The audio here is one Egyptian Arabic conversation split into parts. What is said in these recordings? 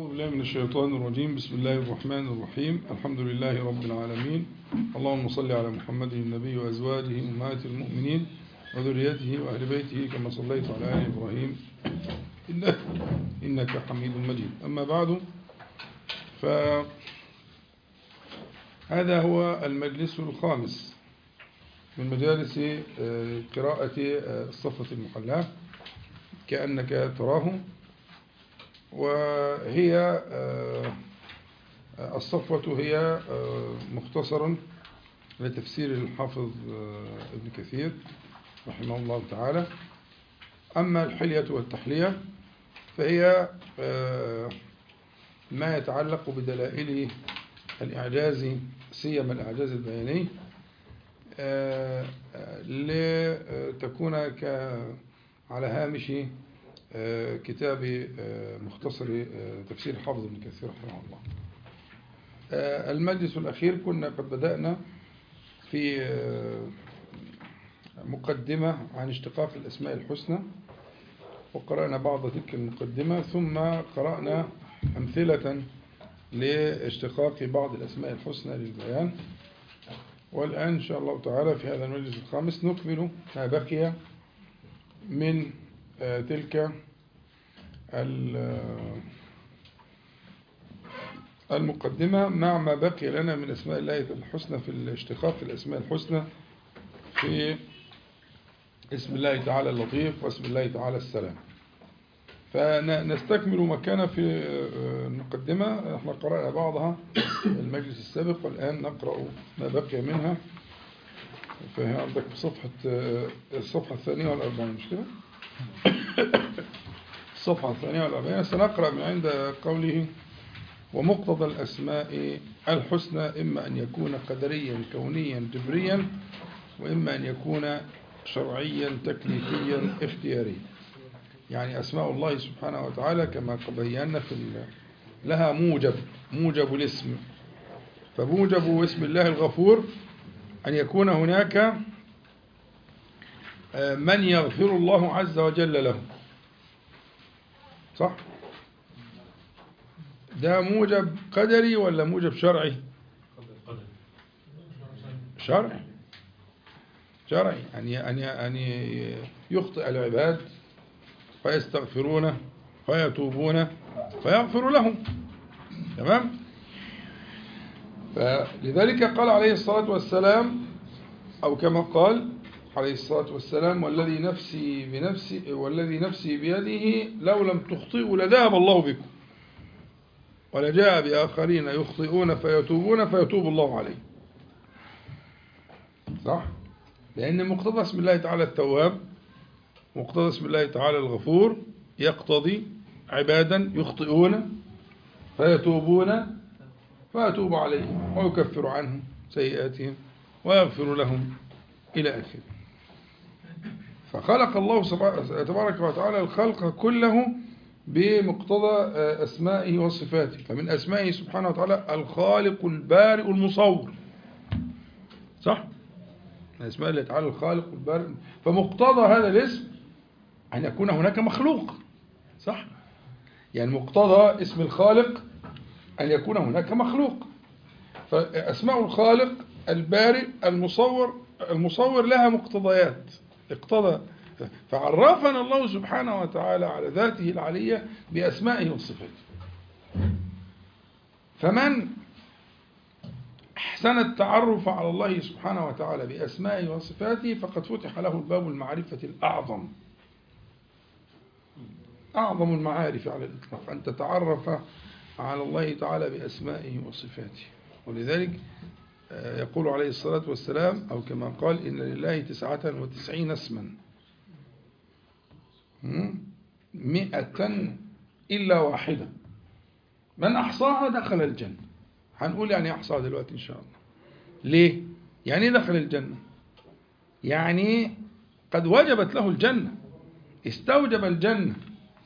أعوذ بالله من الشيطان الرجيم بسم الله الرحمن الرحيم الحمد لله رب العالمين اللهم صل على محمد النبي وأزواجه أمهات المؤمنين وذريته وأهل بيته كما صليت على آل إبراهيم إنك, إنك حميد مجيد أما بعد فهذا هو المجلس الخامس من مجالس قراءة الصفة المحلاة كأنك تراه وهي الصفوة هي مختصرا لتفسير الحافظ ابن كثير رحمه الله تعالى أما الحلية والتحلية فهي ما يتعلق بدلائل الإعجاز سيما الإعجاز البياني لتكون على هامش كتاب مختصر تفسير حافظ ابن كثير رحمه الله المجلس الأخير كنا قد بدأنا في مقدمة عن اشتقاق الأسماء الحسنى وقرأنا بعض تلك المقدمة ثم قرأنا أمثلة لاشتقاق بعض الأسماء الحسنى للبيان والآن إن شاء الله تعالى في هذا المجلس الخامس نكمل ما بقي من تلك المقدمة مع ما بقي لنا من أسماء الله الحسنى في الاشتقاق الأسماء الحسنى في اسم الله تعالى اللطيف واسم الله تعالى السلام فنستكمل ما كان في المقدمة احنا قرأنا بعضها المجلس السابق والآن نقرأ ما بقي منها فهي عندك في صفحة الصفحة الثانية والأربعين مش كده؟ الصفحة الثانية والأربعين سنقرأ من عند قوله ومقتضى الأسماء الحسنى إما أن يكون قدريا كونيا جبريا وإما أن يكون شرعيا تكليفيا اختياريا يعني أسماء الله سبحانه وتعالى كما بينا في لها موجب موجب الاسم فموجب اسم الله الغفور أن يكون هناك من يغفر الله عز وجل له صح ده موجب قدري ولا موجب شرعي شرعي شرعي يعني أن أن يخطئ العباد فيستغفرونه فيتوبون فيغفر لهم تمام فلذلك قال عليه الصلاة والسلام أو كما قال عليه الصلاة والسلام والذي نفسي بنفسي والذي نفسي بيده لو لم تخطئوا لذهب الله بكم ولجاء بآخرين يخطئون فيتوبون فيتوب الله عليه صح لأن مقتضى اسم الله تعالى التواب مقتضى اسم الله تعالى الغفور يقتضي عبادا يخطئون فيتوبون فيتوب عليهم ويكفر عنهم سيئاتهم ويغفر لهم إلى آخره فخلق الله تبارك وتعالى الخلق كله بمقتضى أسمائه وصفاته فمن أسمائه سبحانه وتعالى الخالق البارئ المصور صح؟ من أسماء الله تعالى الخالق البارئ فمقتضى هذا الاسم أن يكون هناك مخلوق صح؟ يعني مقتضى اسم الخالق أن يكون هناك مخلوق فأسماء الخالق البارئ المصور المصور لها مقتضيات اقتضى فعرفنا الله سبحانه وتعالى على ذاته العلية بأسمائه وصفاته فمن أحسن التعرف على الله سبحانه وتعالى بأسمائه وصفاته فقد فتح له الباب المعرفة الأعظم أعظم المعارف على الإطلاق أن تتعرف على الله تعالى بأسمائه وصفاته ولذلك يقول عليه الصلاة والسلام أو كما قال إن لله تسعة وتسعين اسما مئة إلا واحدة من أحصاها دخل الجنة هنقول يعني أحصاها دلوقتي إن شاء الله ليه؟ يعني دخل الجنة يعني قد وجبت له الجنة استوجب الجنة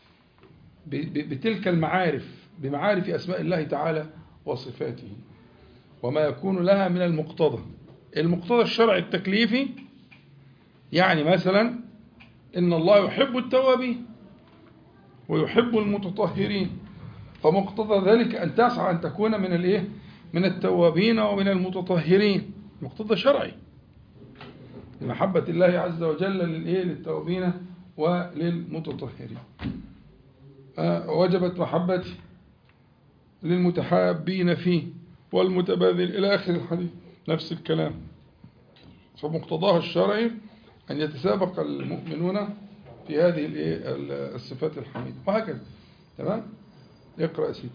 بتلك المعارف بمعارف أسماء الله تعالى وصفاته وما يكون لها من المقتضى المقتضى الشرعي التكليفي يعني مثلا إن الله يحب التوابين ويحب المتطهرين فمقتضى ذلك أن تسعى أن تكون من الإيه؟ من التوابين ومن المتطهرين مقتضى شرعي لمحبة الله عز وجل للإيه؟ للتوابين وللمتطهرين وجبت محبتي للمتحابين فيه والمتبادل إلى آخر الحديث نفس الكلام فمقتضاها الشرعي أن يتسابق المؤمنون في هذه الصفات الحميدة وهكذا تمام اقرأ سيد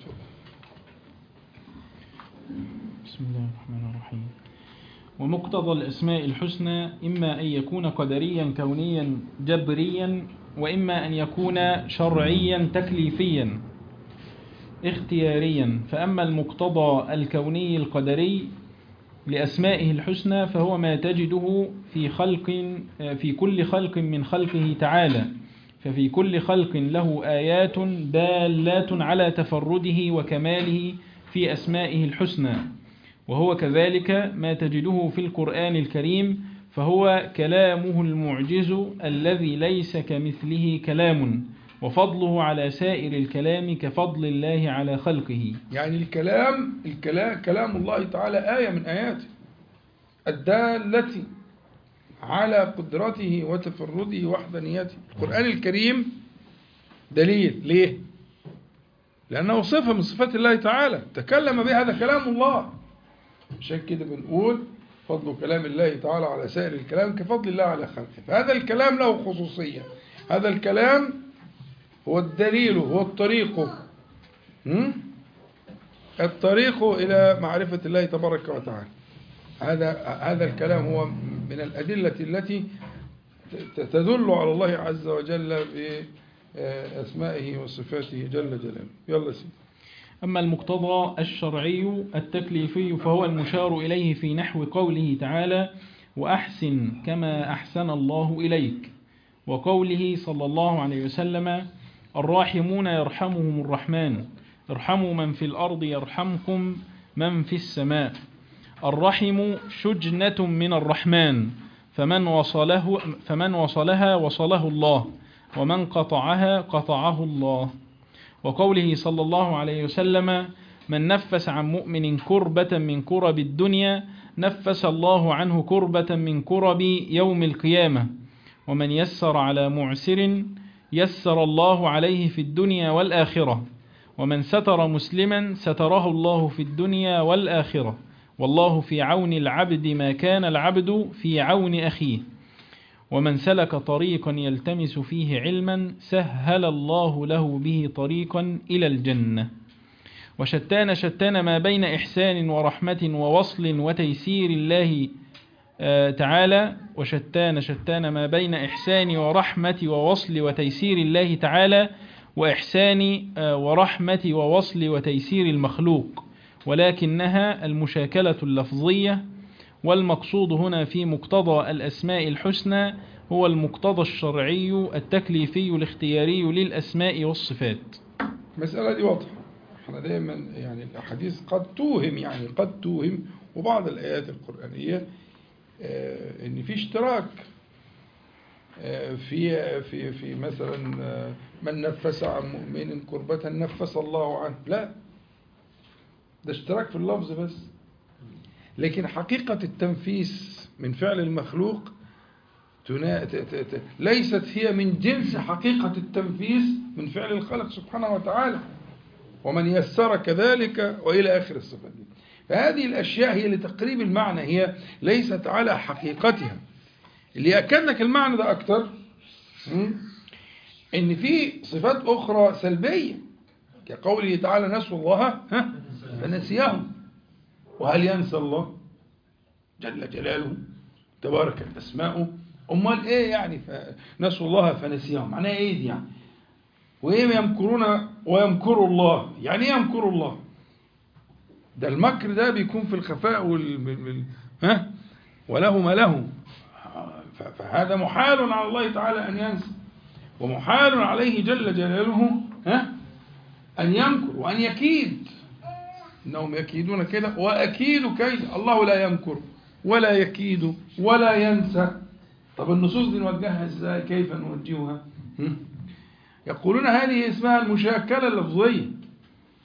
بسم الله الرحمن الرحيم ومقتضى الأسماء الحسنى إما أن يكون قدريا كونيا جبريا وإما أن يكون شرعيا تكليفيا اختياريا فأما المقتضى الكوني القدري لأسمائه الحسنى فهو ما تجده في خلق في كل خلق من خلقه تعالى ففي كل خلق له آيات دالات على تفرده وكماله في أسمائه الحسنى وهو كذلك ما تجده في القرآن الكريم فهو كلامه المعجز الذي ليس كمثله كلام وفضله على سائر الكلام كفضل الله على خلقه يعني الكلام الكلام كلام الله تعالى آية من آياته الدالة على قدرته وتفرده وحدانيته القرآن الكريم دليل ليه لأنه صفة من صفات الله تعالى تكلم بها هذا كلام الله عشان كده بنقول فضل كلام الله تعالى على سائر الكلام كفضل الله على خلقه فهذا الكلام له خصوصية هذا الكلام هو الدليل هو الطريق الطريق إلى معرفة الله تبارك وتعالى هذا هذا الكلام هو من الأدلة التي تدل على الله عز وجل بأسمائه وصفاته جل جلاله يلا سيدي أما المقتضى الشرعي التكليفي فهو المشار إليه في نحو قوله تعالى وأحسن كما أحسن الله إليك وقوله صلى الله عليه وسلم الراحمون يرحمهم الرحمن ارحموا من في الأرض يرحمكم من في السماء الرحم شجنة من الرحمن فمن وصله فمن وصلها وصله الله ومن قطعها قطعه الله وقوله صلى الله عليه وسلم من نفس عن مؤمن كربة من كرب الدنيا نفس الله عنه كربة من كرب يوم القيامة ومن يسر على معسر يسر الله عليه في الدنيا والآخرة ومن ستر مسلما ستره الله في الدنيا والآخرة والله في عون العبد ما كان العبد في عون أخيه ومن سلك طريقا يلتمس فيه علما سهل الله له به طريقا إلى الجنة وشتان شتان ما بين إحسان ورحمة ووصل وتيسير الله تعالى وشتان شتان ما بين إحسان ورحمة ووصل وتيسير الله تعالى وإحسان ورحمة ووصل وتيسير المخلوق ولكنها المشاكلة اللفظية والمقصود هنا في مقتضى الأسماء الحسنى هو المقتضى الشرعي التكليفي الاختياري للأسماء والصفات المسألة دي واضحة احنا دايما يعني الأحاديث قد توهم يعني قد توهم وبعض الآيات القرآنية آه ان في اشتراك آه في في في مثلا آه من نفس عن مؤمن كربة نفس الله عنه لا ده اشتراك في اللفظ بس لكن حقيقة التنفيس من فعل المخلوق ليست هي من جنس حقيقة التنفيس من فعل الخلق سبحانه وتعالى ومن يسر كذلك وإلى آخر الصفات دي فهذه الأشياء هي لتقريب المعنى هي ليست على حقيقتها اللي يأكد لك المعنى ده أكتر إن في صفات أخرى سلبية كقوله تعالى نسوا الله فنسيهم وهل ينسى الله جل جلاله تبارك أسماؤه أمال إيه يعني نسوا الله فنسيهم معناها إيه دي يعني وإيه يمكرون ويمكر الله يعني إيه يمكر الله ده المكر ده بيكون في الخفاء وال... ها وله ما له فهذا محال على الله تعالى أن ينسى ومحال عليه جل جلاله ها أن يمكر وأن يكيد إنهم يكيدون كده وأكيد كيد الله لا يمكر ولا يكيد ولا ينسى طب النصوص دي نوجهها ازاي كيف نوجهها يقولون هذه اسمها المشاكلة اللفظية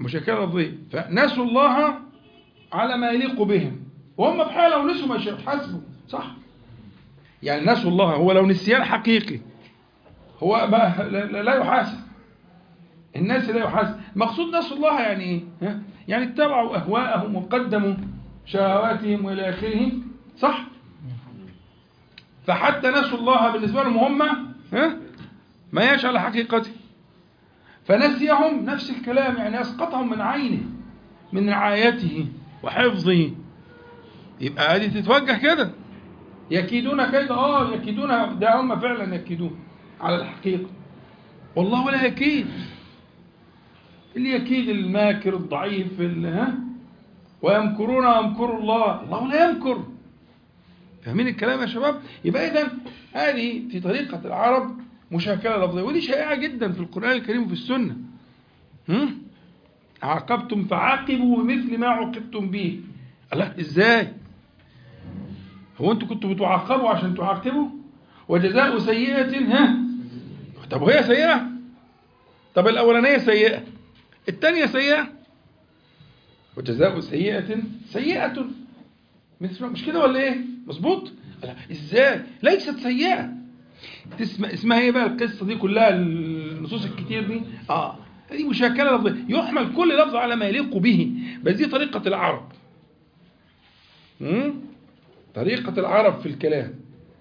مشكلة لفظية فنسوا الله على ما يليق بهم وهم بحالة ونسوا مش يتحاسبوا صح يعني نسوا الله هو لو نسيان حقيقي هو ما لا لا يحاسب الناس لا يحاسب مقصود نسوا الله يعني ايه ها؟ يعني اتبعوا اهواءهم وقدموا شهواتهم والى اخره صح فحتى نسوا الله بالنسبه لهم هم ها ما يش على حقيقته فنسيهم نفس الكلام يعني اسقطهم من عينه من رعايته وحفظه يبقى هذه تتوجه كده يكيدون كيد اه يكيدون ده هم فعلا يكيدون على الحقيقه والله ولا يكيد اللي يكيد الماكر الضعيف اللي ها ويمكرون ويمكر الله الله لا يمكر فاهمين الكلام يا شباب يبقى اذا هذه في طريقه العرب مشاكله لفظيه ودي شائعه جدا في القران الكريم وفي السنه هم؟ عاقبتم فعاقبوا بمثل ما عوقبتم به الله ازاي هو انتوا كنتوا بتعاقبوا عشان تعاقبوا وجزاء سيئة ها طب وهي سيئة طب الأولانية سيئة الثانية سيئة وجزاء سيئة سيئة مثل مش كده ولا ايه مظبوط لا ازاي ليست سيئة تسمع اسمها ايه بقى القصة دي كلها النصوص الكتير دي اه هذه مشاكلة لفظية يحمل كل لفظ على ما يليق به بس دي طريقة العرب مم؟ طريقة العرب في الكلام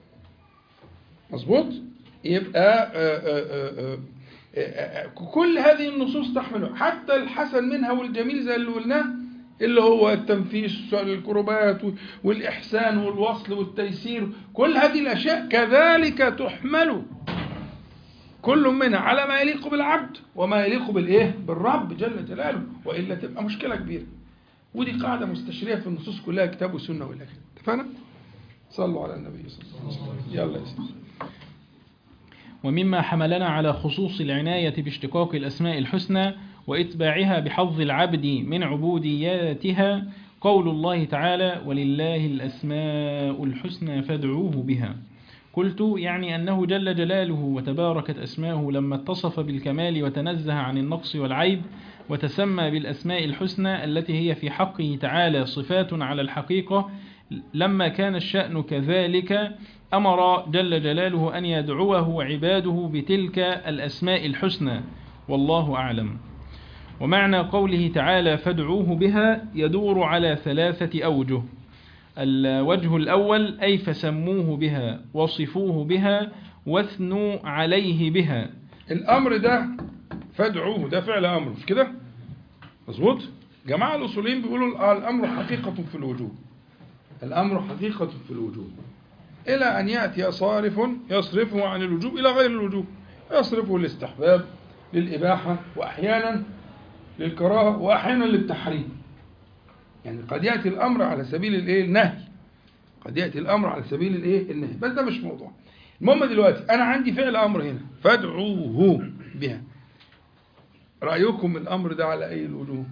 مظبوط يبقى آآ آآ آآ كل هذه النصوص تحمله حتى الحسن منها والجميل زي اللي قلناه اللي هو التنفيس والكربات والإحسان والوصل والتيسير كل هذه الأشياء كذلك تحمل كل منها على ما يليق بالعبد وما يليق بالإيه بالرب جل جلاله وإلا تبقى مشكلة كبيرة ودي قاعدة مستشرية في النصوص كلها كتاب وسنة والى اخره اتفقنا؟ صلوا على النبي صلى الله عليه وسلم يلا يا سيدي ومما حملنا على خصوص العناية باشتقاق الأسماء الحسنى وإتباعها بحظ العبد من عبودياتها قول الله تعالى ولله الأسماء الحسنى فادعوه بها قلت يعني أنه جل جلاله وتباركت أسماؤه لما اتصف بالكمال وتنزه عن النقص والعيب وتسمى بالأسماء الحسنى التي هي في حقه تعالى صفات على الحقيقة لما كان الشأن كذلك أمر جل جلاله أن يدعوه عباده بتلك الأسماء الحسنى والله أعلم ومعنى قوله تعالى فادعوه بها يدور على ثلاثة أوجه الوجه الأول أي فسموه بها وصفوه بها واثنوا عليه بها الأمر ده فادعوه ده فعل أمر مش كده مظبوط جماعة الأصوليين بيقولوا الأمر حقيقة في الوجود الأمر حقيقة في الوجوب إلى أن يأتي صارف يصرفه عن الوجوب إلى غير الوجوب يصرفه للاستحباب للإباحة وأحيانا للكراهة وأحيانا للتحريم يعني قد يأتي الأمر على سبيل الإيه النهي قد يأتي الأمر على سبيل الإيه النهي بس ده مش موضوع المهم دلوقتي أنا عندي فعل أمر هنا فادعوه بها رأيكم الأمر ده على أي الوجوه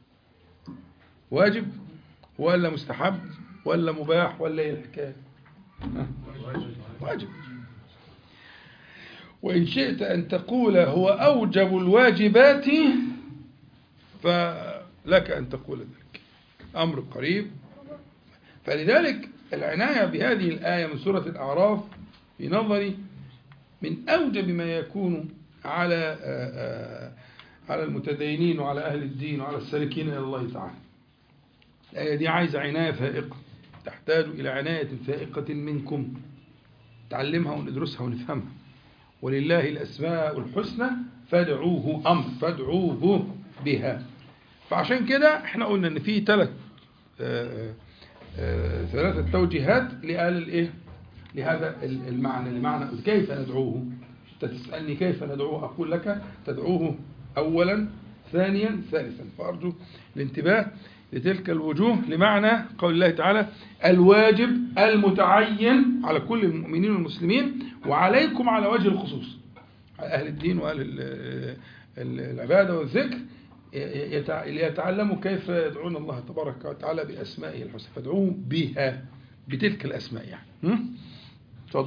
واجب ولا مستحب ولا مباح ولا ايه الحكايه واجب وإن شئت أن تقول هو أوجب الواجبات فلك أن تقول ذلك أمر قريب فلذلك العناية بهذه الآية من سورة الأعراف في نظري من أوجب ما يكون على على المتدينين وعلى أهل الدين وعلى السالكين إلى الله تعالى الآية دي عايزة عناية فائقة تحتاج إلى عناية فائقة منكم تعلمها وندرسها ونفهمها ولله الأسماء الحسنى فادعوه أمر فادعوه بها فعشان كده احنا قلنا ان في ثلاث ثلاثة توجيهات لآل الايه لهذا المعنى المعنى كيف ندعوه انت تسألني كيف ندعوه أقول لك تدعوه أولا ثانيا ثالثا فأرجو الانتباه لتلك الوجوه لمعنى قول الله تعالى الواجب المتعين على كل المؤمنين والمسلمين وعليكم على وجه الخصوص أهل الدين وأهل العبادة والذكر ليتعلموا كيف يدعون الله تبارك وتعالى بأسمائه الحسنى فادعوه بها بتلك الأسماء يعني تفضل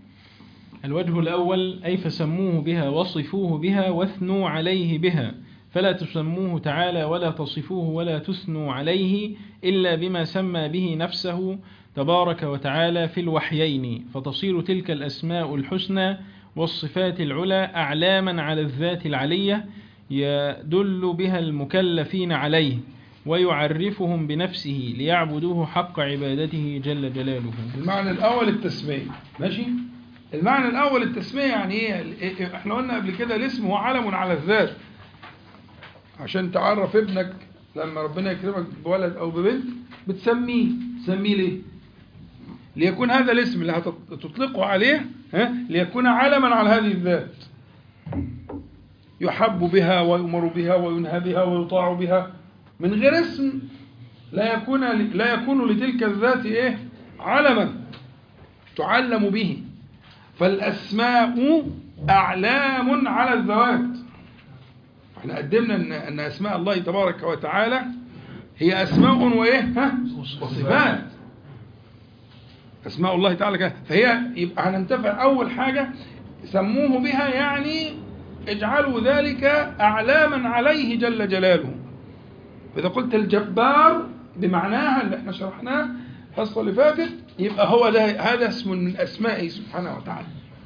الوجه الأول أي فسموه بها وصفوه بها واثنوا عليه بها فلا تسموه تعالى ولا تصفوه ولا تثنوا عليه إلا بما سمى به نفسه تبارك وتعالى في الوحيين فتصير تلك الأسماء الحسنى والصفات العلى أعلاما على الذات العلية يدل بها المكلفين عليه ويعرفهم بنفسه ليعبدوه حق عبادته جل جلاله المعنى الأول التسمية ماشي المعنى الأول التسمية يعني إيه إحنا قلنا قبل كده الاسم هو علم على الذات عشان تعرف ابنك لما ربنا يكرمك بولد أو ببنت بتسميه تسميه ليه ليكون هذا الاسم اللي هتطلقه عليه ها ليكون علما على هذه الذات يحب بها ويؤمر بها وينهى بها ويطاع بها من غير اسم لا يكون لا يكون لتلك الذات ايه علما تعلم به فالاسماء اعلام على الذوات احنا قدمنا ان ان اسماء الله تبارك وتعالى هي اسماء وايه ها وصفات اسماء الله تعالى كده فهي يبقى هننتفع اول حاجه سموه بها يعني اجعلوا ذلك اعلاما عليه جل جلاله فاذا قلت الجبار بمعناها اللي احنا شرحناه الحصه اللي فاتت يبقى هو ده هذا اسم من اسمائه سبحانه وتعالى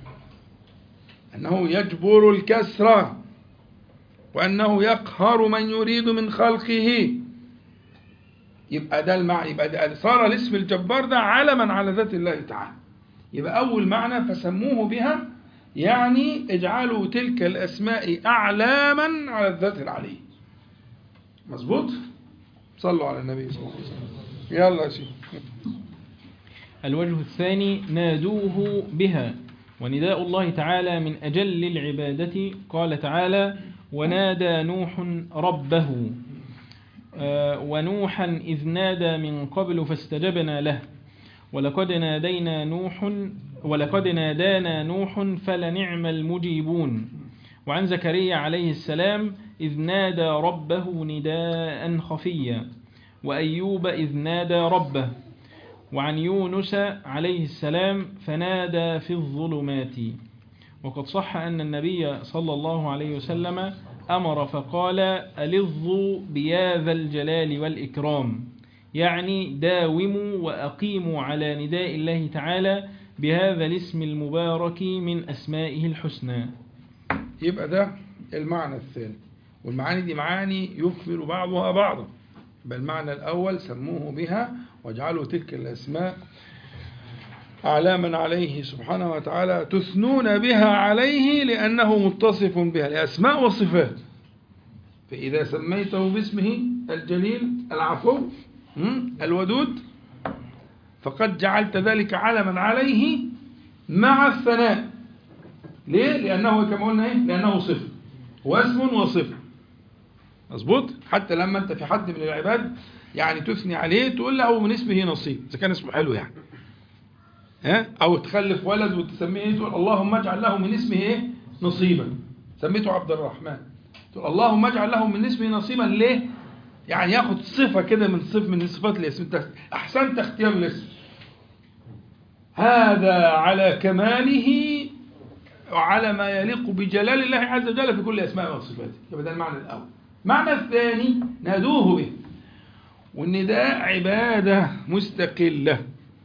انه يجبر الكسر وانه يقهر من يريد من خلقه يبقى ده المعنى يبقى ده صار الاسم الجبار ده علما على ذات الله تعالى يبقى أول معنى فسموه بها يعني اجعلوا تلك الأسماء أعلاما على الذات العلي مظبوط صلوا على النبي صلى الله عليه وسلم يلا يا سيدي الوجه الثاني نادوه بها ونداء الله تعالى من أجل العبادة قال تعالى ونادى نوح ربه ونوحا إذ نادى من قبل فاستجبنا له ولقد نادينا نوح ولقد نادانا نوح فلنعم المجيبون وعن زكريا عليه السلام إذ نادى ربه نداء خفيا وأيوب إذ نادى ربه وعن يونس عليه السلام فنادى في الظلمات وقد صح أن النبي صلى الله عليه وسلم أمر فقال ألظوا بيا ذا الجلال والإكرام يعني داوموا وأقيموا على نداء الله تعالى بهذا الاسم المبارك من أسمائه الحسنى يبقى ده المعنى الثاني والمعاني دي معاني يكمل بعضها بعضا بل المعنى الأول سموه بها واجعلوا تلك الأسماء أعلاما عليه سبحانه وتعالى تثنون بها عليه لأنه متصف بها لأسماء وصفات فإذا سميته باسمه الجليل العفو الودود فقد جعلت ذلك علما عليه مع الثناء ليه؟ لأنه كما قلنا إيه؟ لأنه صفة هو اسم وصفة مظبوط حتى لما أنت في حد من العباد يعني تثني عليه تقول له من اسمه نصيب إذا كان اسمه حلو يعني ها او تخلف ولد وتسميه ايه تقول اللهم اجعل له من اسمه ايه نصيبا سميته عبد الرحمن تقول اللهم اجعل له من اسمه نصيبا ليه يعني ياخد صفه كده من صف من صفات الاسم انت احسنت اختيار الاسم هذا على كماله وعلى ما يليق بجلال الله عز وجل في كل اسماء وصفاته يبقى ده المعنى الاول المعنى الثاني نادوه به والنداء عباده مستقله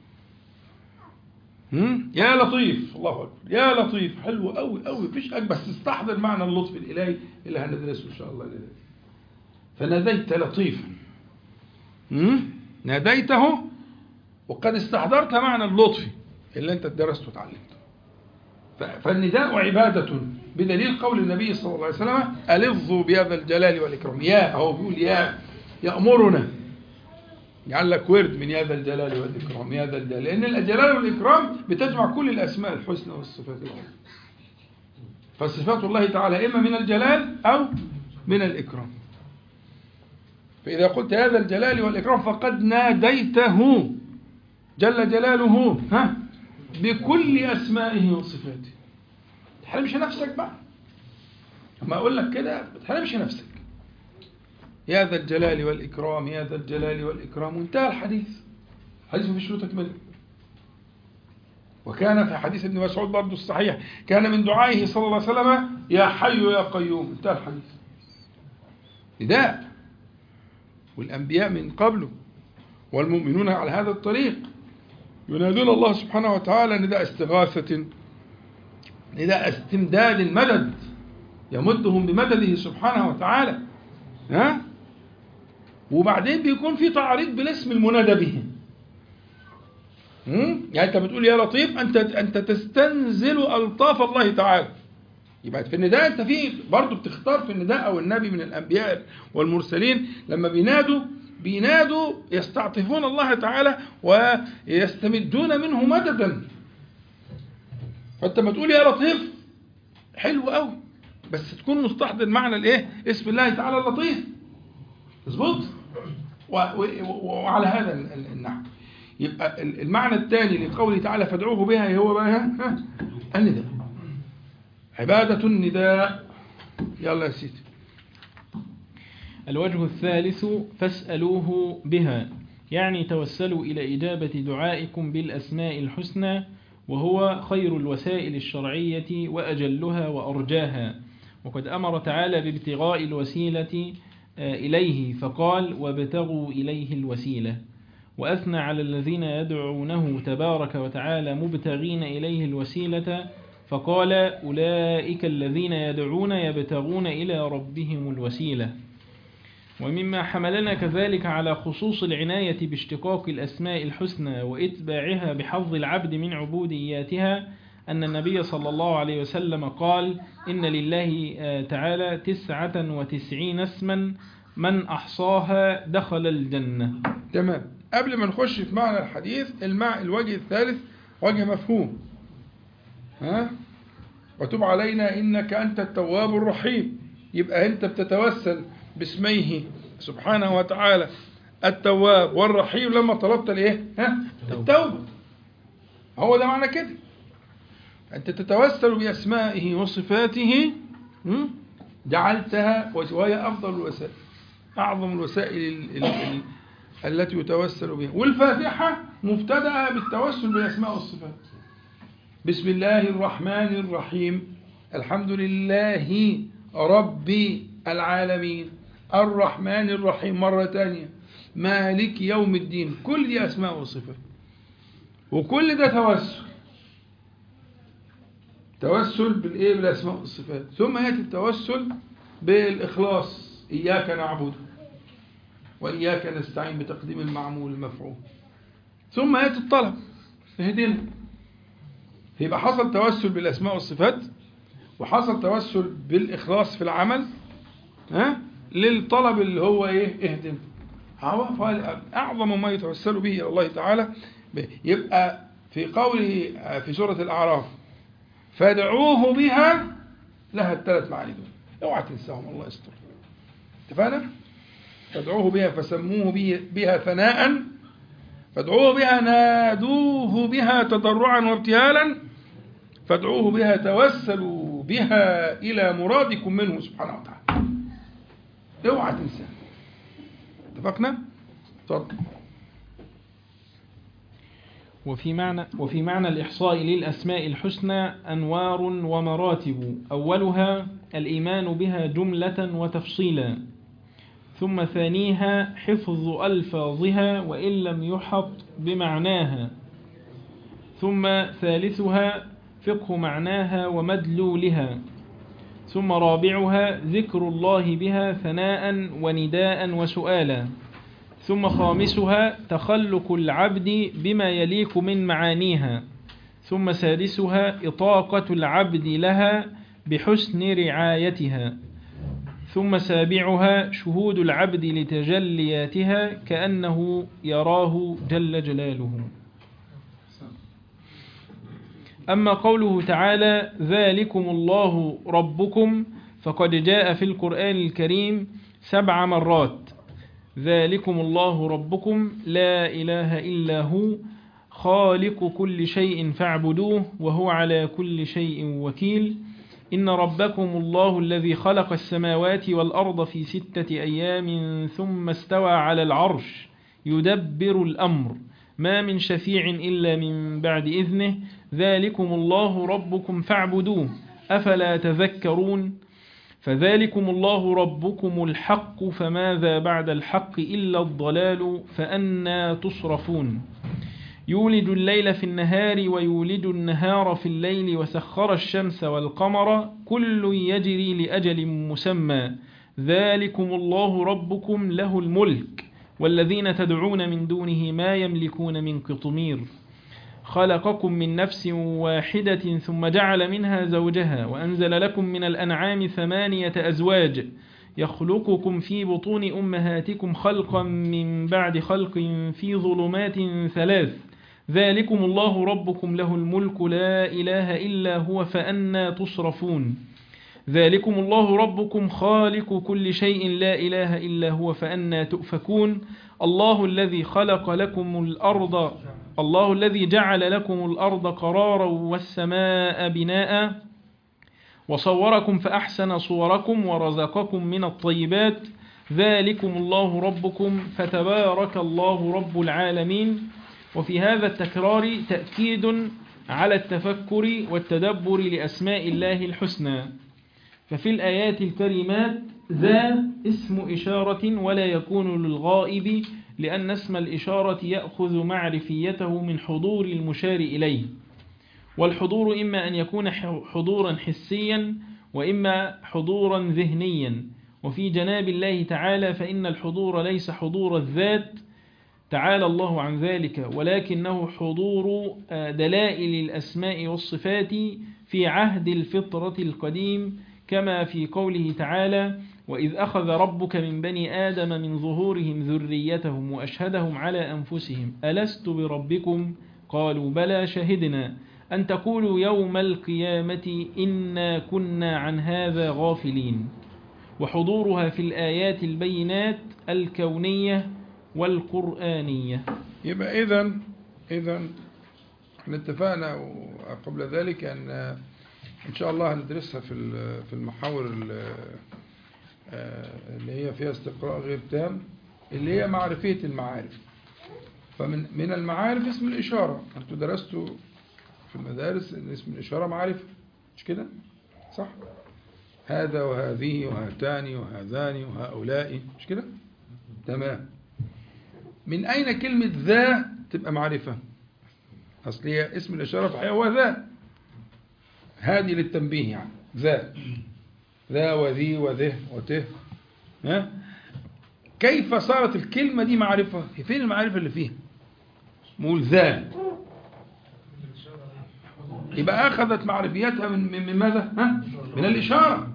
يا لطيف الله اكبر يا لطيف حلو قوي قوي مفيش حاجه بس استحضر معنى اللطف الالهي اللي هندرسه ان شاء الله دلوقتي فناديت لطيفا ناديته وقد استحضرت معنى اللطف اللي انت درسته وتعلمته فالنداء عبادة بدليل قول النبي صلى الله عليه وسلم ألظوا بهذا الجلال والإكرام يا هو بيقول يا يأمرنا يجعل لك ورد من هذا الجلال والإكرام هذا الجلال لأن الجلال والإكرام بتجمع كل الأسماء الحسنى والصفات العلى فصفات الله تعالى إما من الجلال أو من الإكرام فإذا قلت هذا الجلال والإكرام فقد ناديته جل جلاله ها بكل أسمائه وصفاته تحرمش نفسك بقى لما أقول لك كده ما تحرمش نفسك يا ذا الجلال والإكرام يا ذا الجلال والإكرام وانتهى الحديث حديث مفيش له تكمله وكان في حديث ابن مسعود برضه الصحيح كان من دعائه صلى الله عليه وسلم يا حي يا قيوم انتهى الحديث نداء والأنبياء من قبله والمؤمنون على هذا الطريق ينادون الله سبحانه وتعالى نداء استغاثة نداء استمداد المدد يمدهم بمدده سبحانه وتعالى ها وبعدين بيكون في تعريض بالاسم المنادى به هم؟ يعني انت بتقول يا لطيف انت انت تستنزل الطاف الله تعالى يبقى في النداء انت في برضه بتختار في النداء او النبي من الانبياء والمرسلين لما بينادوا بينادوا يستعطفون الله تعالى ويستمدون منه مددا فانت ما تقول يا لطيف حلو قوي بس تكون مستحضر معنى الايه اسم الله تعالى اللطيف مظبوط و- و- وعلى هذا ال- ال- النحو يبقى ال- المعنى الثاني لقوله تعالى فادعوه بها هو بقى ها؟ ها؟ النداء عبادة النداء يلا يا سيدي الوجه الثالث فاسألوه بها يعني توسلوا إلى إجابة دعائكم بالأسماء الحسنى وهو خير الوسائل الشرعية وأجلها وأرجاها وقد أمر تعالى بابتغاء الوسيلة آه، إليه فقال وابتغوا إليه الوسيلة وأثنى على الذين يدعونه تبارك وتعالى مبتغين إليه الوسيلة فقال أولئك الذين يدعون يبتغون إلى ربهم الوسيلة ومما حملنا كذلك على خصوص العناية باشتقاق الأسماء الحسنى وإتباعها بحظ العبد من عبودياتها أن النبي صلى الله عليه وسلم قال إن لله آه، تعالى تسعة وتسعين اسما من أحصاها دخل الجنة تمام قبل ما نخش في معنى الحديث المع... الوجه الثالث وجه مفهوم ها وتب علينا إنك أنت التواب الرحيم يبقى أنت بتتوسل باسميه سبحانه وتعالى التواب والرحيم لما طلبت الايه ها التوبة هو ده معنى كده أنت تتوسل بأسمائه وصفاته م? جعلتها وهي أفضل الوسائل أعظم الوسائل ال- ال- ال- التي يتوسل بها والفاتحة مبتدأة بالتوسل بالأسماء والصفات بسم الله الرحمن الرحيم الحمد لله رب العالمين الرحمن الرحيم مرة تانية مالك يوم الدين كل دي أسماء وصفات وكل ده توسل توسل بالإيه بالأسماء والصفات ثم يأتي التوسل بالإخلاص إياك نعبد وإياك نستعين بتقديم المعمول المفعول ثم يأتي الطلب اهدنا يبقى حصل توسل بالأسماء والصفات وحصل توسل بالإخلاص في العمل ها للطلب اللي هو إيه اهدنا هو أعظم ما يتوسل به إلى الله تعالى يبقى في قوله في سورة الأعراف فادعوه بها لها الثلاث معاني دول اوعى تنساهم الله يستر اتفقنا فادعوه بها فسموه به- بها ثناء فادعوه بها نادوه بها تضرعا وابتهالا فادعوه بها توسلوا بها إلى مرادكم منه سبحانه وتعالى اوعى تنسى اتفقنا؟ اتفضل وفي معنى, وفي معنى الإحصاء للأسماء الحسنى أنوار ومراتب أولها الإيمان بها جملة وتفصيلا ثم ثانيها حفظ ألفاظها وإن لم يحط بمعناها ثم ثالثها فقه معناها ومدلولها ثم رابعها ذكر الله بها ثناء ونداء وسؤالا ثم خامسها تخلق العبد بما يليق من معانيها ثم سادسها إطاقة العبد لها بحسن رعايتها ثم سابعها شهود العبد لتجلياتها كأنه يراه جل جلاله أما قوله تعالى ذلكم الله ربكم فقد جاء في القرآن الكريم سبع مرات ذلكم الله ربكم لا إله إلا هو خالق كل شيء فاعبدوه وهو على كل شيء وكيل إن ربكم الله الذي خلق السماوات والأرض في ستة أيام ثم استوى على العرش يدبر الأمر ما من شفيع إلا من بعد إذنه ذلكم الله ربكم فاعبدوه أفلا تذكرون فذلكم الله ربكم الحق فماذا بعد الحق إلا الضلال فأنا تصرفون يولد الليل في النهار ويولد النهار في الليل وسخر الشمس والقمر كل يجري لأجل مسمى ذلكم الله ربكم له الملك والذين تدعون من دونه ما يملكون من قطمير خلقكم من نفس واحدة ثم جعل منها زوجها وأنزل لكم من الأنعام ثمانية أزواج يخلقكم في بطون أمهاتكم خلقا من بعد خلق في ظلمات ثلاث ذلكم الله ربكم له الملك لا إله إلا هو فأنا تصرفون ذلكم الله ربكم خالق كل شيء لا إله إلا هو فأنا تؤفكون الله الذي خلق لكم الأرض الله الذي جعل لكم الأرض قرارا والسماء بناء وصوركم فأحسن صوركم ورزقكم من الطيبات ذلكم الله ربكم فتبارك الله رب العالمين وفي هذا التكرار تأكيد على التفكر والتدبر لأسماء الله الحسنى ففي الآيات الكريمات ذا اسم إشارة ولا يكون للغائب لأن اسم الإشارة يأخذ معرفيته من حضور المشار إليه والحضور إما أن يكون حضورا حسيا وإما حضورا ذهنيا وفي جناب الله تعالى فإن الحضور ليس حضور الذات تعالى الله عن ذلك ولكنه حضور دلائل الأسماء والصفات في عهد الفطرة القديم كما في قوله تعالى وإذ أخذ ربك من بني آدم من ظهورهم ذريتهم وأشهدهم على أنفسهم ألست بربكم قالوا بلى شهدنا أن تقولوا يوم القيامة إنا كنا عن هذا غافلين وحضورها في الآيات البينات الكونية والقرآنية يبقى إذا إذا احنا اتفقنا قبل ذلك أن إن شاء الله هندرسها في في المحاور اللي هي فيها استقراء غير تام اللي هي معرفية المعارف فمن من المعارف اسم الإشارة أنتوا درستوا في المدارس ان اسم الإشارة معرفة مش كده صح هذا وهذه وهاتان وهذان وهؤلاء مش كده تمام من أين كلمة ذا تبقى معرفة أصل هي اسم الإشارة في الحقيقة هو ذا هذه للتنبيه يعني ذا ذا وذي وذه وته ها كيف صارت الكلمة دي معرفة فين المعرفة اللي فيها مقول ذا يبقى أخذت معرفيتها من, من, من ماذا ها؟ من الإشارة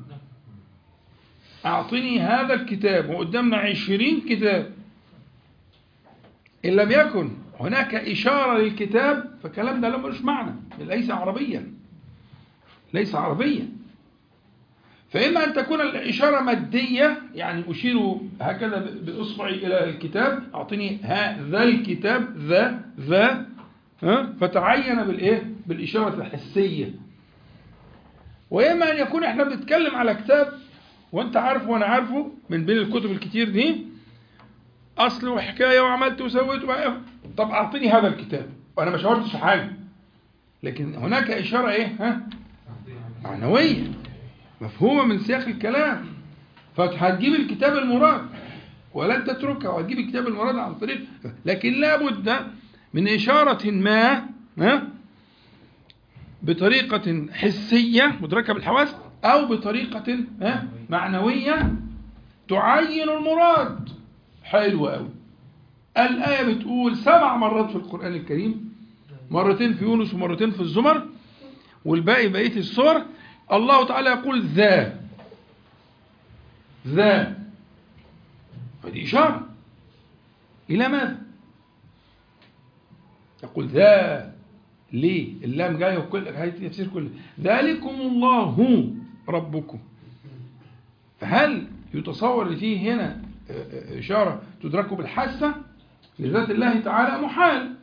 أعطني هذا الكتاب وقدامنا عشرين كتاب إن لم يكن هناك إشارة للكتاب فالكلام ده ملوش معنى ليس عربيا ليس عربيا فإما أن تكون الإشارة مادية يعني أشير هكذا بإصبعي إلى الكتاب أعطني هذا الكتاب ذا ذا ها فتعين بالإيه بالإشارة الحسية وإما أن يكون إحنا بنتكلم على كتاب وأنت عارفه وأنا عارفه من بين الكتب الكتير دي أصل وحكاية وعملت وسويت طب أعطيني هذا الكتاب وأنا ما شاورتش في حاجة لكن هناك إشارة إيه ها معنوية مفهومة من سياق الكلام فهتجيب الكتاب المراد ولن تتركها وهتجيب الكتاب المراد عن طريق لكن لابد من إشارة ما ها بطريقة حسية مدركة بالحواس أو بطريقة ها معنوية تعين المراد حلو قوي الآية بتقول سبع مرات في القرآن الكريم مرتين في يونس ومرتين في الزمر والباقي بقية السور الله تعالى يقول ذا ذا هذه إشارة إلى ماذا يقول ذا ليه اللام جايه وكل هاي تفسير كله ذلكم الله ربكم فهل يتصور ان فيه هنا إشارة تدرك بالحاسة لذات الله تعالى محال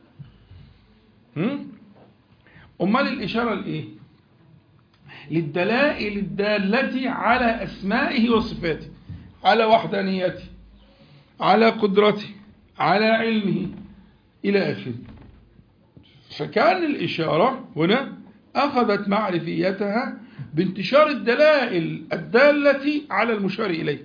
أمال الإشارة لإيه للدلائل الدالة على أسمائه وصفاته على وحدانيته على قدرته على علمه إلى آخره فكان الإشارة هنا أخذت معرفيتها بانتشار الدلائل الدالة على المشار إليه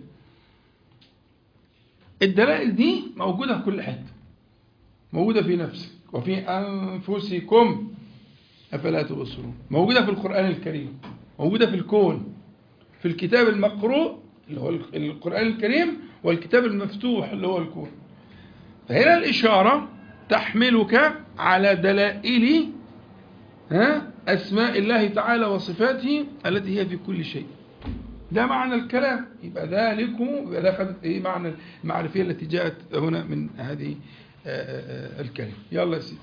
الدلائل دي موجودة في كل حتة موجودة في نفسك وفي أنفسكم أفلا تبصرون موجودة في القرآن الكريم موجودة في الكون في الكتاب المقروء اللي هو القرآن الكريم والكتاب المفتوح اللي هو الكون فهنا الإشارة تحملك على دلائل ها أسماء الله تعالى وصفاته التي هي في كل شيء ده معنى الكلام يبقى ذلكم يبقى ده خدت ايه معنى المعرفية التي جاءت هنا من هذه آه، آه، الكلمة يلا يا سيدي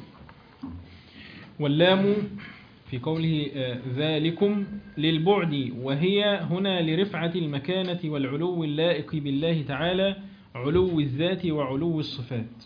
واللام في قوله آه، ذلكم للبعد وهي هنا لرفعة المكانة والعلو اللائق بالله تعالى علو الذات وعلو الصفات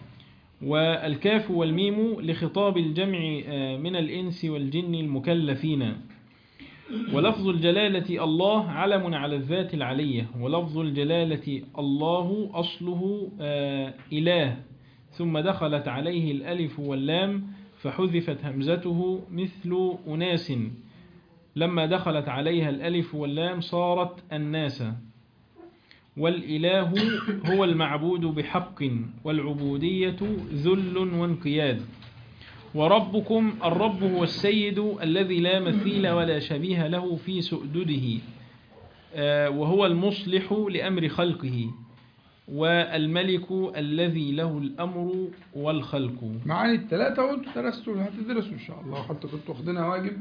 والكاف والميم لخطاب الجمع آه، من الإنس والجن المكلفين ولفظ الجلالة الله علم على الذات العلية ولفظ الجلالة الله أصله آه، إله ثم دخلت عليه الألف واللام فحذفت همزته مثل أناس لما دخلت عليها الألف واللام صارت الناس والإله هو المعبود بحق والعبودية ذل وانقياد وربكم الرب هو السيد الذي لا مثيل ولا شبيه له في سؤدده آه، وهو المصلح لأمر خلقه والملك الذي له الأمر والخلق معاني الثلاثة وانتوا درستوا هتدرسوا إن شاء الله حتى كنتوا واخدينها واجب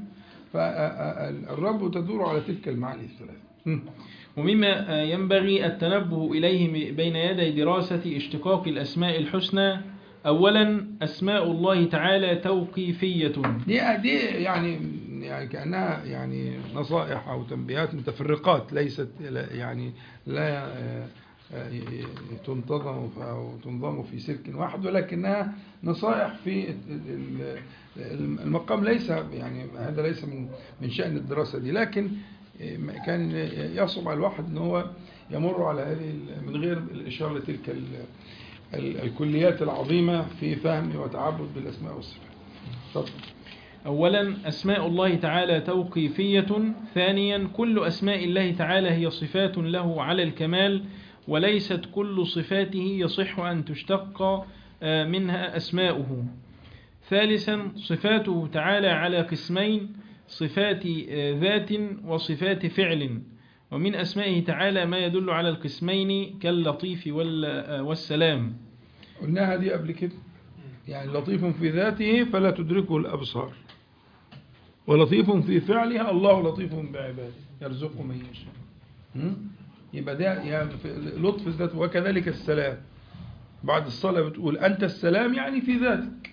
فالرب تدور على تلك المعاني الثلاثة هم. ومما ينبغي التنبه إليه بين يدي دراسة اشتقاق الأسماء الحسنى أولا أسماء الله تعالى توقيفية دي دي يعني يعني كأنها يعني نصائح أو تنبيهات متفرقات ليست لا- يعني لا آه، آه، تنتظم ف- أو تنظم في سلك واحد ولكنها نصائح في ال- ال- ال- المقام ليس يعني هذا ليس من من شأن الدراسة دي لكن آه، كان يصعب على الواحد ان هو يمر على هذه ال- من غير الإشارة لتلك ال- ال- الكليات العظيمة في فهم وتعبد بالأسماء والصفات. اتفضل. أولا أسماء الله تعالى توقيفية ثانيا كل أسماء الله تعالى هي صفات له على الكمال وليست كل صفاته يصح أن تشتق آه، منها أسماؤه ثالثا صفاته تعالى على قسمين صفات آه، ذات وصفات فعل ومن أسمائه تعالى ما يدل على القسمين كاللطيف وال- آه، والسلام قلناها دي قبل كده يعني لطيف في ذاته فلا تدركه الأبصار ولطيف في فعلها الله لطيف بعباده يرزق من يشاء م? يبقى ده يعني في لطف الذات وكذلك السلام بعد الصلاة بتقول أنت السلام يعني في ذاتك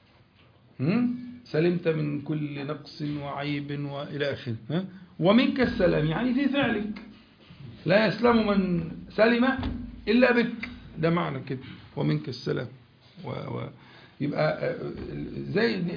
م? سلمت من كل نقص وعيب وإلى آخره ها؟ ومنك السلام يعني في فعلك لا يسلم من سلم إلا بك ده معنى كده ومنك السلام و و يبقى آه، زي ال-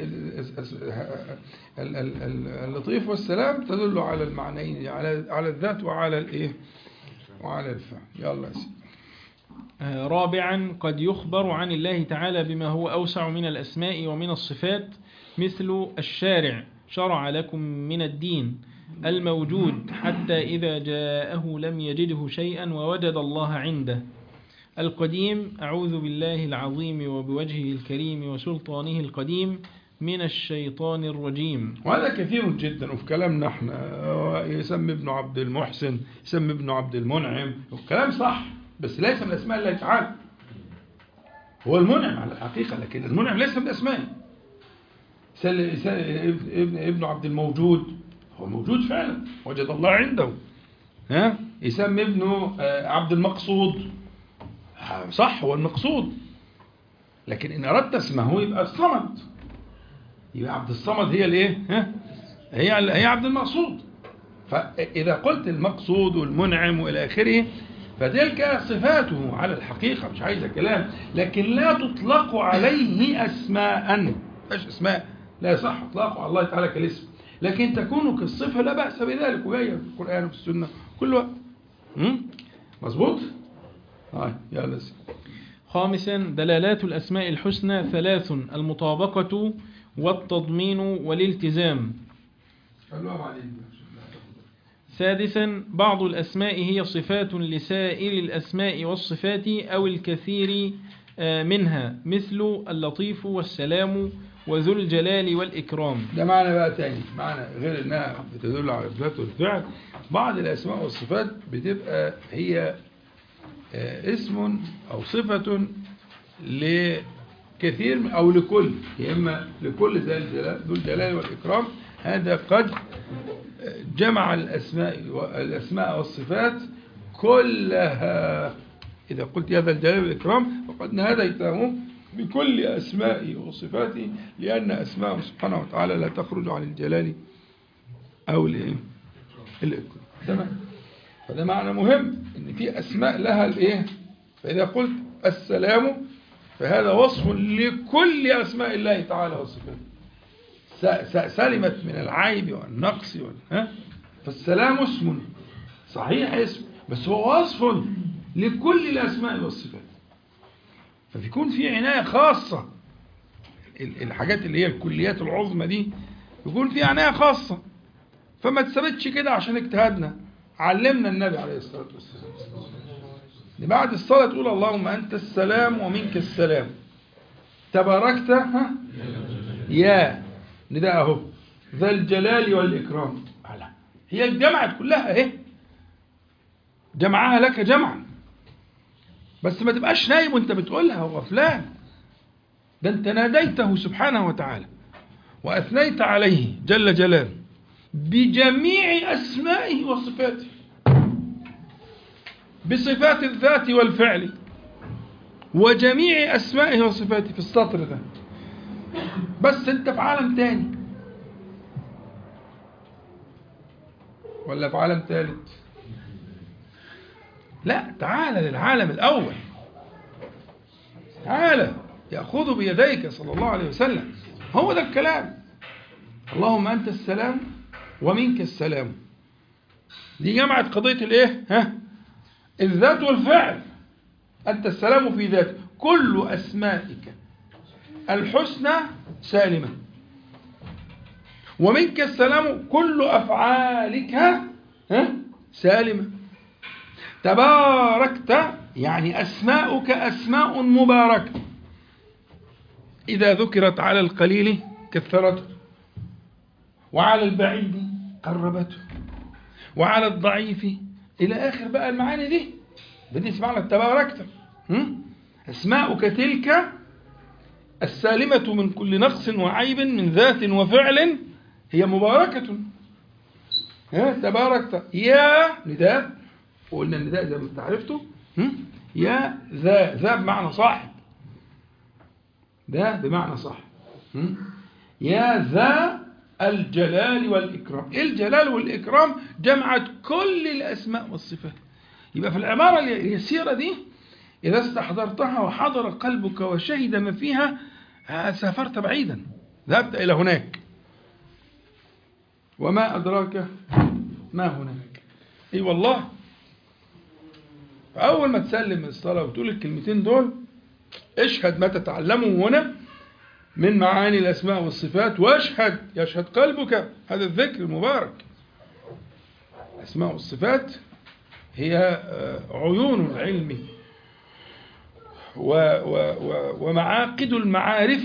ال- ال- ال- اللطيف والسلام تدل على المعنيين على على الذات وعلى الايه وعلى الفعل يلا يا سيدي آه، رابعا قد يخبر عن الله تعالى بما هو أوسع من الأسماء ومن الصفات مثل الشارع شرع لكم من الدين الموجود حتى إذا جاءه لم يجده شيئا ووجد الله عنده القديم أعوذ بالله العظيم وبوجهه الكريم وسلطانه القديم من الشيطان الرجيم وهذا كثير جدا وفي كلامنا احنا آه، يسمي ابن عبد المحسن يسمي ابن عبد المنعم الكلام صح بس ليس من اسماء الله تعالى هو المنعم على الحقيقه لكن المنعم ليس من اسمائه سل- سل- ابن ابن عبد الموجود هو موجود فعلا وجد الله عنده ها يسمي ابنه آه، عبد المقصود آه، صح هو المقصود لكن ان اردت اسمه يبقى الصمد يبقى عبد الصمد هي الايه ها هي هي عبد المقصود فاذا قلت المقصود والمنعم والى اخره فتلك صفاته على الحقيقه مش عايزه كلام لكن لا تطلق عليه اسماء مش اسماء لا يصح اطلاقه على الله تعالى كالاسم لكن تكون كالصفه لا باس بذلك وجايه في القران وفي السنه كل وقت أمم؟ مظبوط هاي يلا يا سيدي. خامسا دلالات الأسماء الحسنى ثلاث المطابقة والتضمين والالتزام خلوها بعدين سادسا بعض الأسماء هي صفات لسائر الأسماء والصفات أو الكثير آه، منها مثل اللطيف والسلام وذو الجلال والإكرام ده معنى بقى تاني معنى غير انها بتدل على الذات والفعل بعض الاسماء والصفات بتبقى هي آه، اسم او صفة لكثير من- او لكل يا اما لكل ذا الجلال ذو الجلال والاكرام هذا قد جمع الاسماء الاسماء والصفات كلها اذا قلت يا ذا الجلال والاكرام فقد ناديته بكل اسمائه وصفاته لان اسماءه سبحانه وتعالى لا تخرج عن الجلال او الايه الاكرام تمام فده معنى مهم ان في اسماء لها الايه فاذا قلت السلام فهذا وصف لكل اسماء الله تعالى وصفاته س- س- سلمت من العيب والنقص وال... ها؟ فالسلام اسم صحيح اسم بس هو وصف لكل الاسماء والصفات فبيكون في عنايه خاصه ال- الحاجات اللي هي الكليات العظمى دي يكون في عنايه خاصه فما تثبتش كده عشان اجتهادنا علمنا النبي عليه الصلاه والسلام إن بعد الصلاه تقول اللهم انت السلام ومنك السلام تباركت ها يا نداء اهو ذا الجلال والإكرام على هي الجمعت كلها اهي جمعها لك جمعا بس ما تبقاش نايم وانت بتقولها وغفلان ده انت ناديته سبحانه وتعالى وأثنيت عليه جل جلاله بجميع أسمائه وصفاته بصفات الذات والفعل وجميع أسمائه وصفاته في السطر ده بس انت في عالم تاني ولا في عالم ثالث لا تعال للعالم الأول تعال يأخذ بيديك صلى الله عليه وسلم هو ده الكلام اللهم أنت السلام ومنك السلام دي جمعت قضية الايه ها الذات والفعل أنت السلام في ذاتك كل أسمائك الحسنى سالمة ومنك السلام كل أفعالك ها سالمة تباركت يعني أسماؤك أسماء مباركة إذا ذكرت على القليل كثرته وعلى البعيد قربته وعلى الضعيف إلى آخر بقى المعاني دي بدي اسمعنا تباركت هم؟ أسماؤك تلك السالمة من كل نقص وعيب من ذات وفعل هي مباركة ها تباركت يا نداء وقلنا النداء زي ما انت عرفته هم؟ يا ذا ذا بمعنى صاحب ذا بمعنى صاحب هم؟ يا ذا الجلال والإكرام الجلال والإكرام جمعت كل الأسماء والصفات يبقى في العبارة اليسيرة دي إذا استحضرتها وحضر قلبك وشهد ما فيها سافرت بعيدا ذهبت إلى هناك وما أدراك ما هناك أي والله فأول ما تسلم الصلاة وتقول الكلمتين دول اشهد ما تتعلمه هنا من معاني الأسماء والصفات واشهد يشهد قلبك هذا الذكر المبارك الأسماء والصفات هي عيون العلم و و و ومعاقد المعارف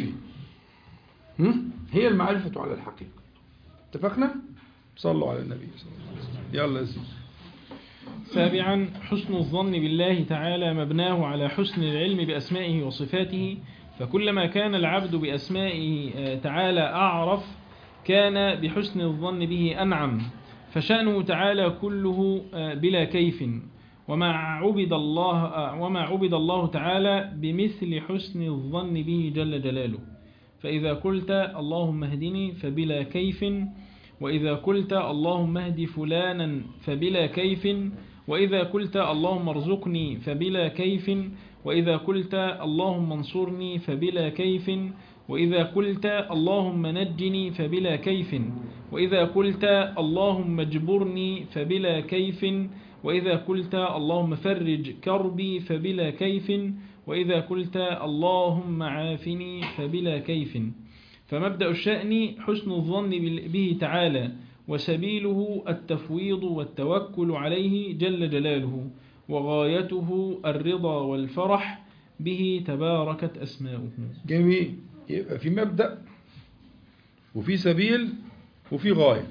هي المعرفة على الحقيقة اتفقنا؟ صلوا على النبي صلى الله عليه وسلم يلا يا سيدي سابعا حسن الظن بالله تعالى مبناه على حسن العلم بأسمائه وصفاته فكلما كان العبد بأسمائه تعالى أعرف كان بحسن الظن به أنعم فشأنه تعالى كله بلا كيف وما عبد الله وما عبد الله تعالى بمثل حسن الظن به جل جلاله فإذا قلت اللهم اهدني فبلا كيف وإذا قلت اللهم اهد فلانا فبلا كيف وإذا قلت اللهم ارزقني فبلا كيف وإذا قلت اللهم انصرني فبلا كيف وإذا قلت اللهم نجني فبلا كيف وإذا قلت اللهم اجبرني فبلا كيف وإذا قلت اللهم فرج كربي فبلا كيف وإذا قلت اللهم عافني فبلا كيف فمبدأ الشأن حسن الظن به تعالى وسبيله التفويض والتوكل عليه جل جلاله وغايته الرضا والفرح به تباركت أسماؤه جميل يبقى في مبدأ وفي سبيل وفي غاية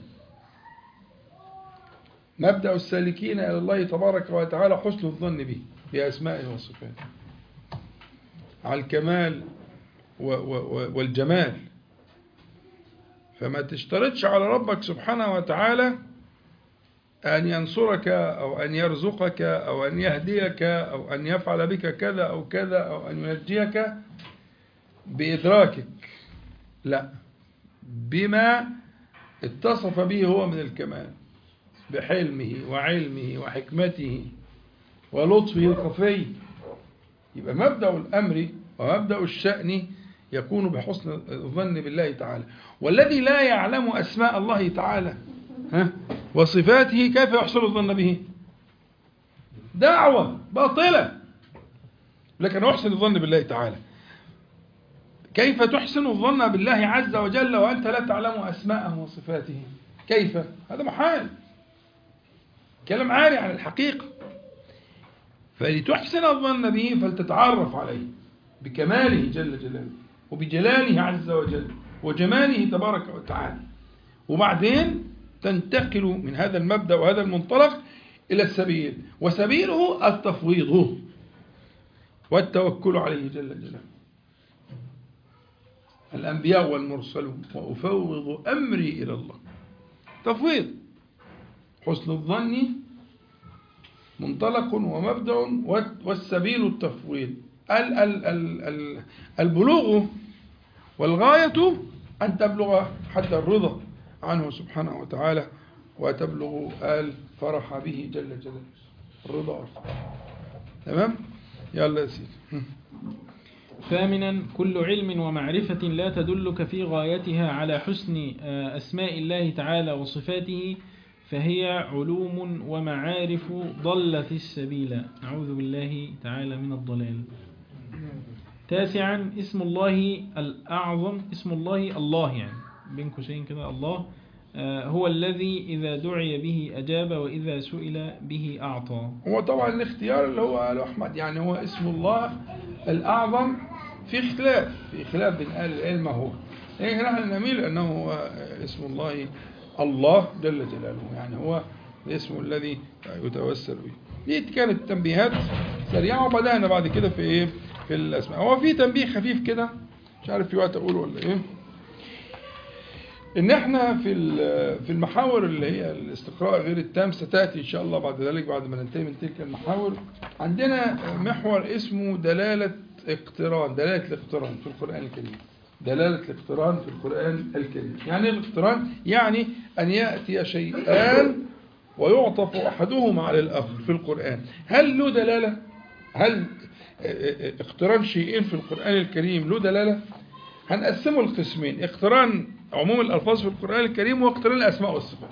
مبدأ السالكين إلى الله تبارك وتعالى حسن الظن به بأسمائه وصفاته على الكمال و و والجمال فما تشترطش على ربك سبحانه وتعالى أن ينصرك أو أن يرزقك أو أن يهديك أو أن يفعل بك كذا أو كذا أو أن ينجيك بإدراكك لا بما اتصف به هو من الكمال بحلمه وعلمه وحكمته ولطفه الخفي يبقى مبدأ الأمر ومبدأ الشأن يكون بحسن الظن بالله تعالى والذي لا يعلم أسماء الله تعالى ها وصفاته كيف يحسن الظن به دعوة باطلة لكن أحسن الظن بالله تعالى كيف تحسن الظن بالله عز وجل وأنت لا تعلم أسماءه وصفاته كيف هذا محال كلام عالي عن الحقيقة فلتحسن الظن به فلتتعرف عليه بكماله جل جلاله وبجلاله عز وجل وجماله تبارك وتعالى وبعدين تنتقل من هذا المبدأ وهذا المنطلق إلى السبيل وسبيله التفويض والتوكل عليه جل جلاله الأنبياء والمرسلون وأفوض أمري إلى الله تفويض حسن الظن منطلق ومبدأ والسبيل التفويض ال ال ال البلوغ والغاية أن تبلغ حتى الرضا عنه سبحانه وتعالى وتبلغ الفرح به جل جلاله الرضا والفرح تمام يلا يا سيدي ثامنا كل علم ومعرفة لا تدلك في غايتها على حسن أسماء الله تعالى وصفاته فهي علوم ومعارف ضلت السبيل نعوذ بالله تعالى من الضلال تاسعا اسم الله الأعظم اسم الله الله يعني بين قوسين كده الله هو الذي إذا دعي به أجاب وإذا سئل به أعطى هو طبعا الاختيار اللي هو قاله أحمد يعني هو اسم الله الأعظم في اختلاف في خلاف بين أهل العلم هو يعني نحن نميل أنه هو اسم الله الله جل جلاله يعني هو الاسم الذي يتوسل به دي كانت تنبيهات سريعة وبدأنا بعد كده في ايه في الاسماء هو في تنبيه خفيف كده مش عارف في وقت اقوله ولا ايه ان احنا في في المحاور اللي هي الاستقراء غير التام ستاتي ان شاء الله بعد ذلك بعد ما ننتهي من تلك المحاور عندنا محور اسمه دلاله اقتران دلاله الاقتران في القران الكريم دلاله الاقتران في القران الكريم يعني الاقتران يعني ان ياتي شيئان ويعطف احدهما على الاخر في القران هل له دلاله هل اقتران شيئين في القران الكريم له دلاله هنقسمه لقسمين اقتران عموم الألفاظ في القرآن الكريم واقتران الأسماء والصفات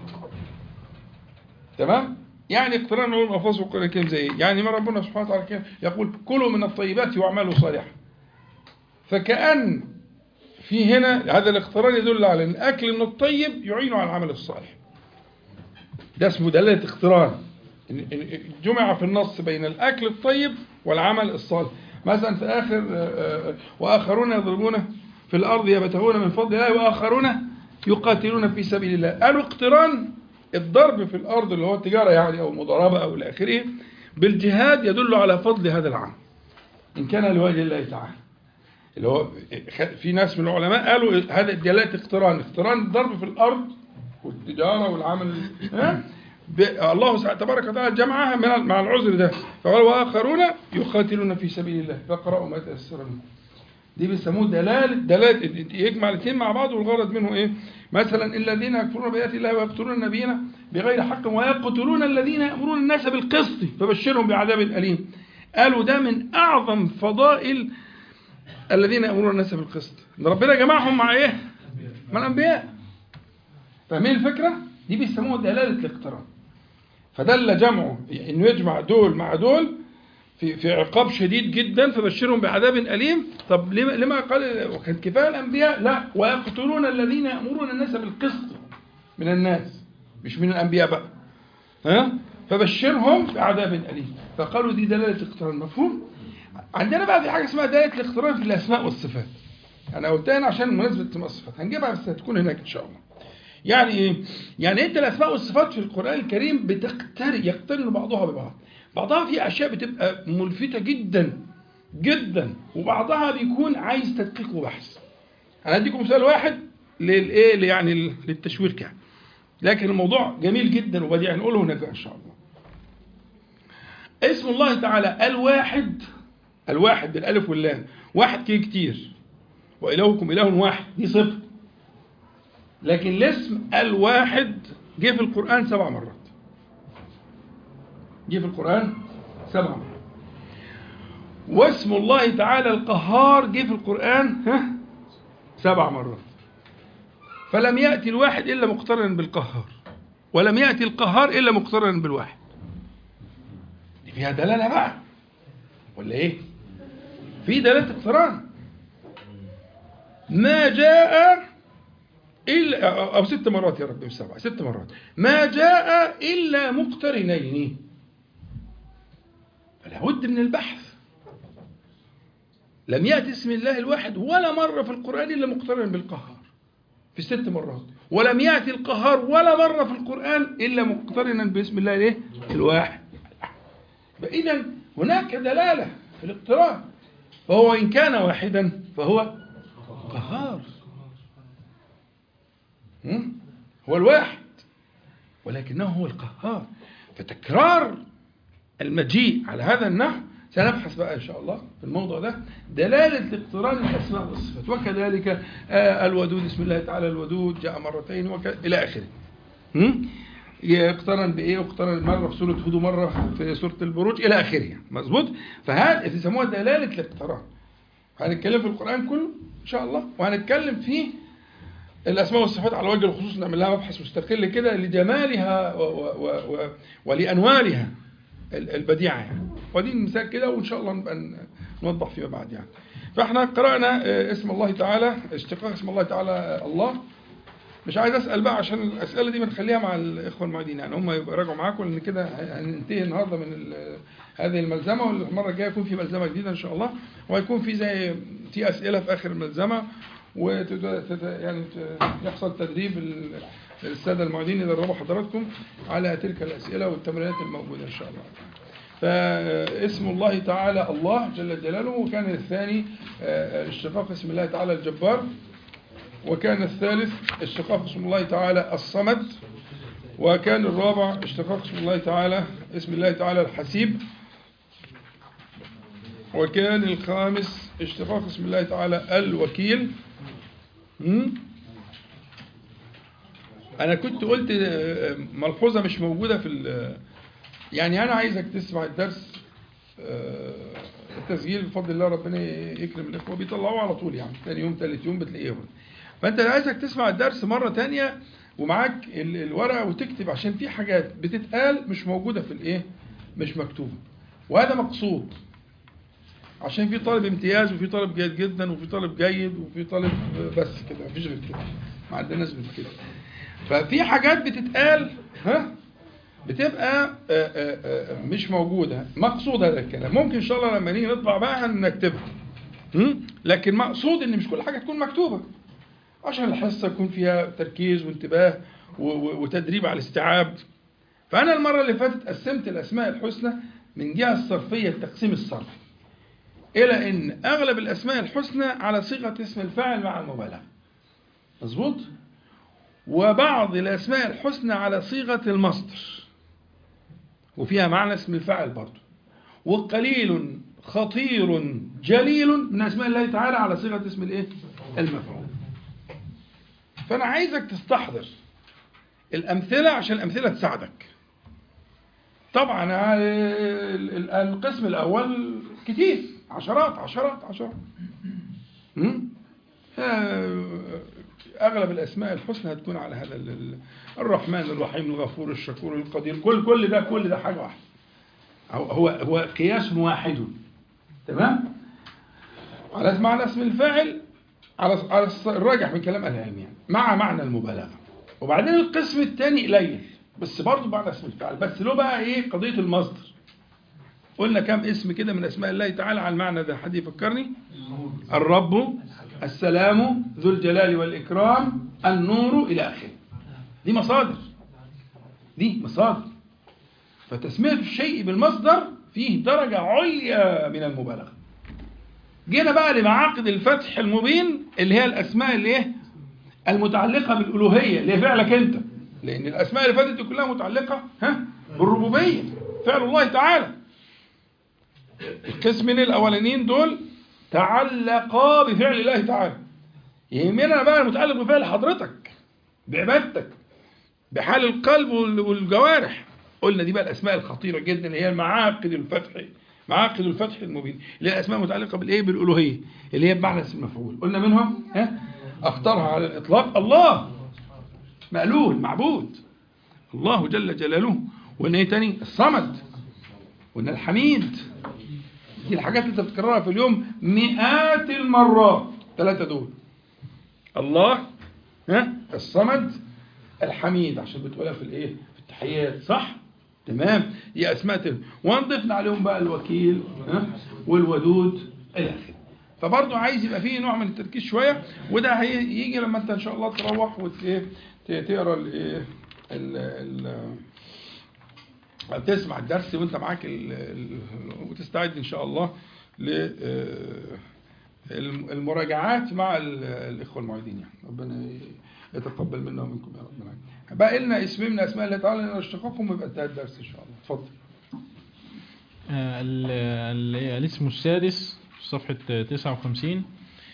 تمام يعني اقتران عموم الألفاظ في القرآن الكريم زي ايه يعني ما ربنا سبحانه وتعالى يقول كلوا من الطيبات واعملوا صالحا فكأن في هنا هذا الاقتران يدل على ان الاكل من الطيب يعين على العمل الصالح ده اسمه دلاله اقتران جمع في النص بين الاكل الطيب والعمل الصالح مثلا في اخر واخرون يضربون في الأرض يبتغون من فضل الله وآخرون يقاتلون في سبيل الله قالوا اقتران الضرب في الأرض اللي هو التجارة يعني أو المضاربة أو الآخره بالجهاد يدل على فضل هذا العمل إن كان لوجه الله تعالى اللي هو في ناس من العلماء قالوا هذا دلالة اقتران اقتران الضرب في الأرض والتجارة والعمل ها الله تبارك وتعالى جمعها مع العذر ده فقال وآخرون يقاتلون في سبيل الله فاقرأوا ما تيسر منه دي بيسموه دلالة دلالة يجمع الاثنين مع بعض والغرض منه ايه مثلا الذين يكفرون بآيات الله ويقتلون النبيين بغير حق ويقتلون الذين يأمرون الناس بالقسط فبشرهم بعذاب أليم قالوا ده من أعظم فضائل الذين يأمرون الناس بالقسط ربنا جمعهم مع ايه مع الأنبياء فاهمين الفكرة دي بيسموها دلالة الاقتران فدل جمعه انه يجمع دول مع دول في في عقاب شديد جدا فبشرهم بعذاب أليم طب لما قال وكان كفاية الأنبياء لا ويقتلون الذين يأمرون الناس بالقسط من الناس مش من الأنبياء بقى ها فبشرهم بعذاب أليم فقالوا دي دلالة اقتران مفهوم عندنا بقى في حاجة اسمها دلالة الاقتران في الأسماء والصفات أنا قلتها هنا عشان مناسبة الأسماء والصفات هنجيبها بس هتكون هناك إن شاء الله يعني إيه؟ يعني أنت الأسماء والصفات في القرآن الكريم بتقترن يقترن بعضها ببعض بعضها في أشياء بتبقى ملفتة جدا جدا وبعضها بيكون عايز تدقيق وبحث أنا هديكم مثال واحد للإيه يعني للتشوير يعني لكن الموضوع جميل جدا وبديع نقوله هناك إن شاء الله اسم الله تعالى الواحد الواحد بالالف واللام واحد كي كتير والهكم اله واحد دي صفه لكن الاسم الواحد جه في القران سبع مرات جه في القران سبع مرات واسم الله تعالى القهار جه في القران ها سبع مرات فلم ياتي الواحد الا مقترنا بالقهار ولم ياتي القهار الا مقترنا بالواحد دي فيها دلاله بقى ولا ايه في دلاله اقتران ما جاء الا او ست مرات يا رب مش سبعه ست مرات ما جاء الا مقترنين فلا بد من البحث لم يأتي اسم الله الواحد ولا مرة في القرآن إلا مقترن بالقهار في ست مرات ولم يأتي القهار ولا مرة في القرآن إلا مقترنا باسم الله الايه الواحد فإذا هناك دلالة في الاقتران فهو إن كان واحدا فهو قهار هم؟ هو الواحد ولكنه هو القهار فتكرار المجيء على هذا النحو سنبحث بقى إن شاء الله في الموضوع ده دلالة اقتران الأسماء والصفات وكذلك آه الودود اسم الله تعالى الودود جاء مرتين وك... إلى آخره هم؟ يقترن بايه يقترن مره في سوره هود ومره في سوره البروج الى اخره يعني مظبوط فهذا يسموها دلاله الاقتران هنتكلم في القران كله ان شاء الله وهنتكلم في الاسماء والصفات على وجه الخصوص نعمل لها مبحث مستقل كده لجمالها و و و ولانوارها البديعه يعني ودي مثال كده وان شاء الله نبقى نوضح فيما بعد يعني فاحنا قرانا اسم الله تعالى اشتقاق اسم الله تعالى الله مش عايز اسال بقى عشان الاسئله دي بنخليها مع الاخوه المعيدين يعني هم يبقى يراجعوا معاكم لان كده هننتهي النهارده من هذه الملزمه والمره الجايه يكون في ملزمه جديده ان شاء الله وهيكون في زي في اسئله في اخر الملزمه و يعني يحصل تدريب الساده المعيدين يدربوا حضراتكم على تلك الاسئله والتمرينات الموجوده ان شاء الله. فاسم الله تعالى الله جل جلاله وكان الثاني اشتقاق اسم الله تعالى الجبار وكان الثالث اشتقاق اسم الله تعالى الصمد وكان الرابع اشتقاق اسم الله تعالى اسم الله تعالى الحسيب وكان الخامس اشتقاق اسم الله تعالى الوكيل انا كنت قلت ملحوظه مش موجوده في يعني انا عايزك تسمع الدرس التسجيل بفضل الله ربنا يكرم الاخوه بيطلعوه على طول يعني ثاني يوم ثالث يوم بتلاقيهم فانت عايزك تسمع الدرس مره تانية ومعاك الورقه وتكتب عشان في حاجات بتتقال مش موجوده في الايه مش مكتوبه وهذا مقصود عشان في طالب امتياز وفي طالب جيد جدا وفي طالب جيد وفي طالب بس كده مفيش غير كده ما عندناش غير كده ففي حاجات بتتقال ها بتبقى آآ آآ مش موجوده مقصود هذا الكلام ممكن ان شاء الله لما نيجي نطبع بقى نكتبها لكن مقصود ان مش كل حاجه تكون مكتوبه عشان الحصه يكون فيها تركيز وانتباه وتدريب على الاستيعاب فانا المره اللي فاتت قسمت الاسماء الحسنى من جهه الصرفيه التقسيم الصرفي الى ان اغلب الاسماء الحسنى على صيغه اسم الفاعل مع المبالغه مظبوط وبعض الاسماء الحسنى على صيغه المصدر وفيها معنى اسم الفاعل برضه وقليل خطير جليل من اسماء الله تعالى على صيغه اسم الايه المفعول فانا عايزك تستحضر الامثله عشان الامثله تساعدك طبعا القسم الاول كتير عشرات عشرات عشرات اغلب الاسماء الحسنى هتكون على هذا الرحمن الرحيم الغفور الشكور القدير كل كل ده كل ده حاجه واحده هو هو قياس واحد تمام على معنى اسم الفاعل على على الراجح من كلام اهل العلم يعني مع معنى المبالغه وبعدين القسم الثاني قليل بس برضه بعد اسم الفعل بس له بقى ايه قضيه المصدر قلنا كم اسم كده من اسماء الله تعالى على المعنى ده حد يفكرني الرب السلام ذو الجلال والاكرام النور الى اخره دي مصادر دي مصادر فتسميه الشيء بالمصدر فيه درجه عليا من المبالغه جينا بقى لمعاقد الفتح المبين اللي هي الاسماء اللي ايه المتعلقه بالالوهيه اللي هي فعلك انت لان الاسماء اللي فاتت دي كلها متعلقه ها بالربوبيه فعل الله تعالى القسمين الاولانيين دول تعلقا بفعل الله تعالى يهمنا بقى المتعلق بفعل حضرتك بعبادتك بحال القلب وال- والجوارح قلنا دي بقى الاسماء الخطيره جدا اللي هي معاقد الفتح معاقد الفتح المبين اللي هي الاسماء المتعلقه بالايه بالالوهيه اللي هي بمعنى اسم المفعول قلنا منهم ها اختارها على الاطلاق الله مألول معبود الله جل جلاله وان ايه تاني الصمد وان الحميد دي الحاجات اللي انت بتكررها في اليوم مئات المرات ثلاثه دول الله ها الصمد الحميد عشان بتقولها في الايه في التحيات صح تمام دي اسماء تانية ونضفنا عليهم بقى الوكيل ها والودود الى اخره فبرضه عايز يبقى فيه نوع من التركيز شويه وده هيجي لما انت ان شاء الله تروح وت- إيه، ت- تقرا الايه ال- ال- تسمع الدرس وانت معاك ال- ال- وتستعد ان شاء الله ل آه، الم- المراجعات مع ال- الاخوه المعيدين يعني ربنا يتقبل منا ومنكم يا رب العالمين بقى لنا اسم من اسماء الله تعالى نقرا اشتقاقهم ويبقى انتهى الدرس ان شاء الله اتفضل آه، ال- ال- الاسم السادس في صفحة 59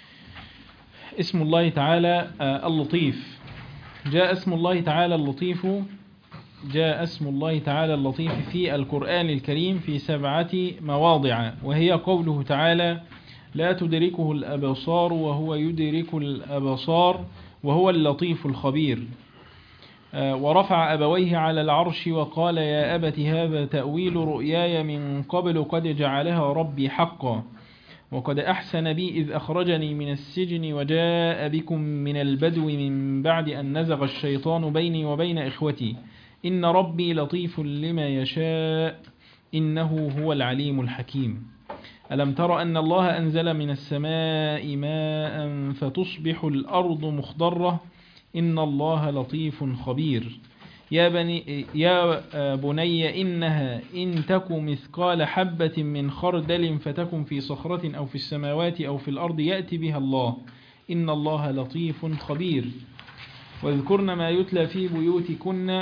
اسم الله تعالى آه، اللطيف جاء اسم الله تعالى اللطيف جاء اسم الله تعالى اللطيف في القرآن الكريم في سبعة مواضع وهي قوله تعالى لا تدركه الأبصار وهو يدرك الأبصار وهو اللطيف الخبير آه، ورفع أبويه على العرش وقال يا أبت هذا تأويل رؤياي من قبل قد جعلها ربي حقا وقد أحسن بي إذ أخرجني من السجن وجاء بكم من البدو من بعد أن نزغ الشيطان بيني وبين إخوتي إن ربي لطيف لما يشاء إنه هو العليم الحكيم ألم تر أن الله أنزل من السماء ماء فتصبح الأرض مخضرة إن الله لطيف خبير يا بني يا بني إنها إن تك مثقال حبة من خردل فتكن في صخرة أو في السماوات أو في الأرض يأتي بها الله إن الله لطيف خبير واذكرن ما يتلى في بيوتكن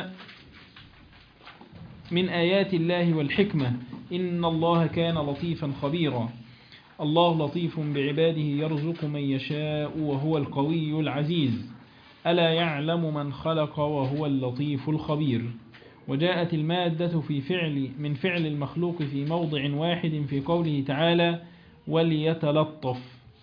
من آيات الله والحكمة إن الله كان لطيفا خبيرا الله لطيف بعباده يرزق من يشاء وهو القوي العزيز ألا يعلم من خلق وهو اللطيف الخبير وجاءت المادة في فعل من فعل المخلوق في موضع واحد في قوله تعالى وليتلطف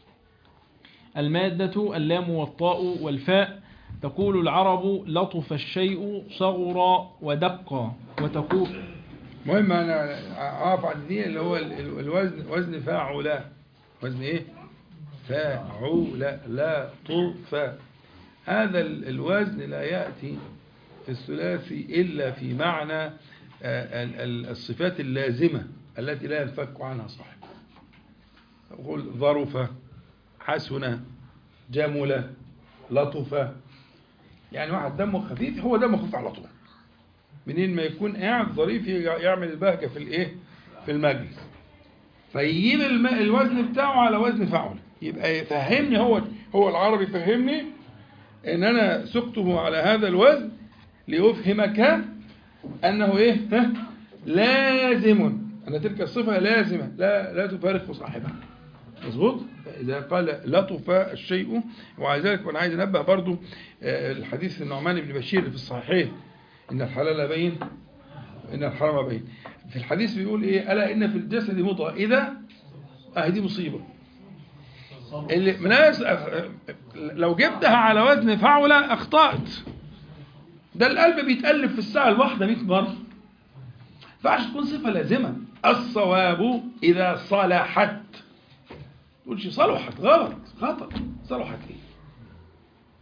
المادة اللام والطاء والفاء تقول العرب لطف الشيء صغر ودق وتقول المهم انا اقف عند دي اللي هو ال- ال- الوزن وزن فاعل وزن ايه فاعل لا طف هذا ال- الوزن لا ياتي في الثلاثي الا في معنى آه، ال- ال- الصفات اللازمه التي لا ينفك عنها صاحب أقول ظرف حسن جمل لطف يعني واحد دمه خفيف هو دمه خفيف على طول منين ما يكون قاعد ظريف يعمل البهجة في الايه في المجلس فيجيب الم- الوزن بتاعه على وزن فعل يبقى يفهمني هو هو العربي يفهمني ان انا سقته على هذا الوزن لأفهمك انه ايه ها لازم ان تلك الصفة لازمة لا لا تفارق صاحبها مظبوط إذا قال لطف الشيء وعلى ذلك وأنا عايز أنبه برضو آه، الحديث النعمان بن بشير اللي في الصحيحين إن الحلال بين إن الحرام بين في الحديث بيقول إيه ألا إن في الجسد مضغة إذا أهي دي مصيبة اللي ناس لو جبتها على وزن فعلة أخطأت ده القلب بيتقلب في الساعة الواحدة 100 مرة فعش تكون صفة لازمة الصواب إذا صلحت تقولش صلحت غلط خطأ صلحت ايه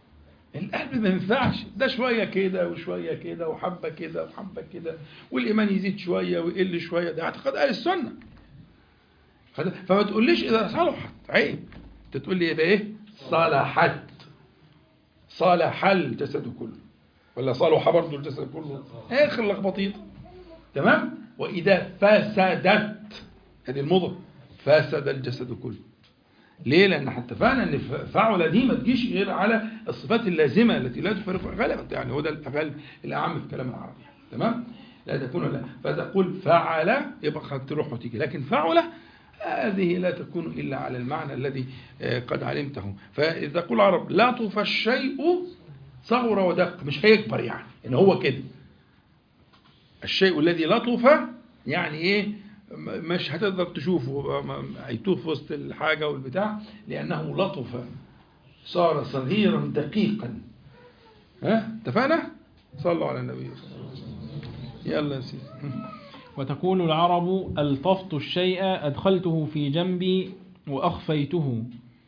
القلب ما ينفعش ده شوية كده وشوية كده وحبة كده وحبة كده والإيمان يزيد شوية ويقل شوية ده اعتقاد أهل السنة خد- فما تقوليش إذا صلحت عيب أنت تقول لي إذا إيه صلحت صلح الجسد كله ولا صلح برضه الجسد كله آخر لخبطيط تمام وإذا فسدت هذه المضر فسد الجسد كله ليه؟ لأن حتى اتفقنا أن ف- فعل دي ما تجيش غير على الصفات اللازمة التي لا تفرق غالبا يعني هو ده الأفعال الأعم في الكلام العربي تمام؟ لا تكون لا فتقول فعل يبقى قد تروح وتيجي لكن فعل هذه لا تكون إلا على المعنى الذي آه، قد علمته فإذا تقول العرب لطف الشيء صغر ودق مش هيكبر يعني إن هو كده الشيء الذي لطف يعني ايه م- مش هتقدر تشوفه م- هيتوه في وسط الحاجة والبتاع لأنه لطف صار صغيرا دقيقا ها اتفقنا؟ صلوا على النبي صلى الله عليه وسلم يلا يا سيدي وتقول العرب ألطفت الشيء أدخلته في جنبي وأخفيته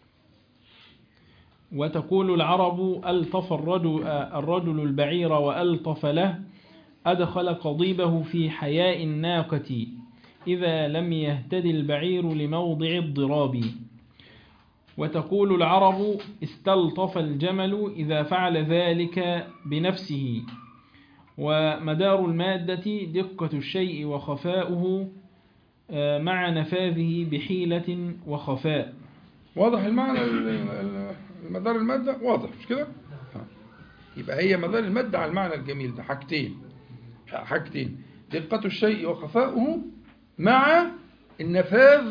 وتقول العرب ألطف الرجل, الرجل البعير وألطف له أدخل قضيبه في حياء الناقة إذا لم يهتدي البعير لموضع الضراب وتقول العرب استلطف الجمل إذا فعل ذلك بنفسه ومدار المادة دقة الشيء وخفاؤه آه، مع نفاذه بحيلة وخفاء واضح المعنى ال- ال- المدار المادة واضح مش كده ها. يبقى هي مدار المادة على المعنى الجميل ده حاجتين حاجتين دقة الشيء وخفاؤه مع النفاذ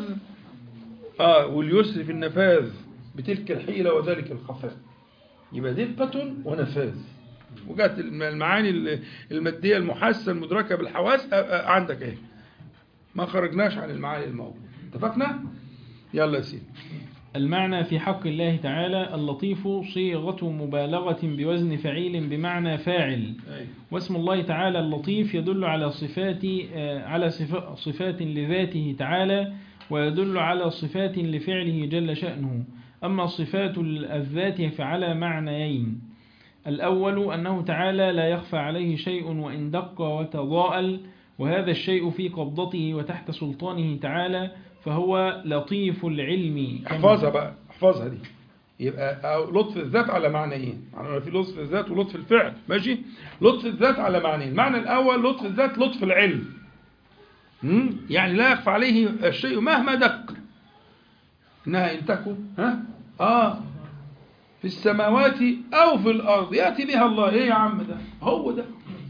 آه واليسر في النفاذ بتلك الحيلة وذلك الخفاء يبقى دقة ونفاذ وجات المعاني المادية المحاسة المدركة بالحواس آه، آه، عندك اهي ما خرجناش عن المعاني الموجودة اتفقنا؟ يلا يا سيدي المعنى في حق الله تعالى اللطيف صيغة مبالغة بوزن فعيل بمعنى فاعل أيوة. واسم الله تعالى اللطيف يدل على صفات آه، على صفا- صفات لذاته تعالى ويدل على صفات لفعله جل شأنه أما صفات الذات فعلى معنيين الأول أنه تعالى لا يخفى عليه شيء وإن دق وتضاءل وهذا الشيء في قبضته وتحت سلطانه تعالى فهو لطيف العلم كما- احفظها بقى احفظها دي يبقى أو لطف الذات على معنيين معنى في لطف الذات ولطف الفعل ماشي لطف الذات على معنيين المعنى الاول لطف الذات لطف العلم مم؟ يعني لا يخفى عليه الشيء مهما دق انها ان تكن ها اه في السماوات او في الارض ياتي بها الله ايه يا عم ده هو ده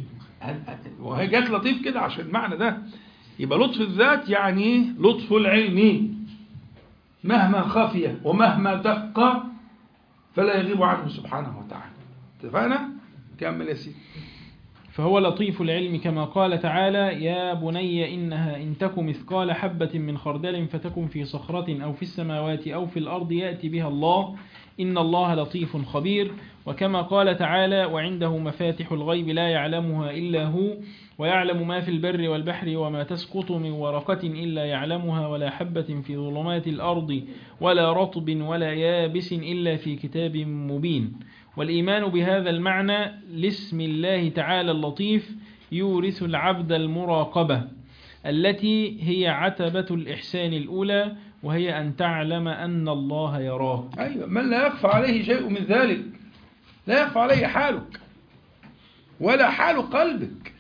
وهي جت لطيف كده عشان المعنى ده يبقى لطف الذات يعني ايه لطف العلم مهما خفي ومهما دق فلا يغيب عنه سبحانه وتعالى اتفقنا كمل يا سيدي فهو لطيف العلم كما قال تعالى يا بني إنها إن تك مثقال حبة من خردل فتكن في صخرة أو في السماوات أو في الأرض يأتي بها الله إن الله لطيف خبير وكما قال تعالى وعنده مفاتح الغيب لا يعلمها إلا هو ويعلم ما في البر والبحر وما تسقط من ورقة إلا يعلمها ولا حبة في ظلمات الأرض ولا رطب ولا يابس إلا في كتاب مبين والإيمان بهذا المعنى لاسم الله تعالى اللطيف يورث العبد المراقبة التي هي عتبة الإحسان الأولى وهي أن تعلم أن الله يراك ايوه من لا يخفى عليه شيء من ذلك لا يخفى عليه حالك ولا حال قلبك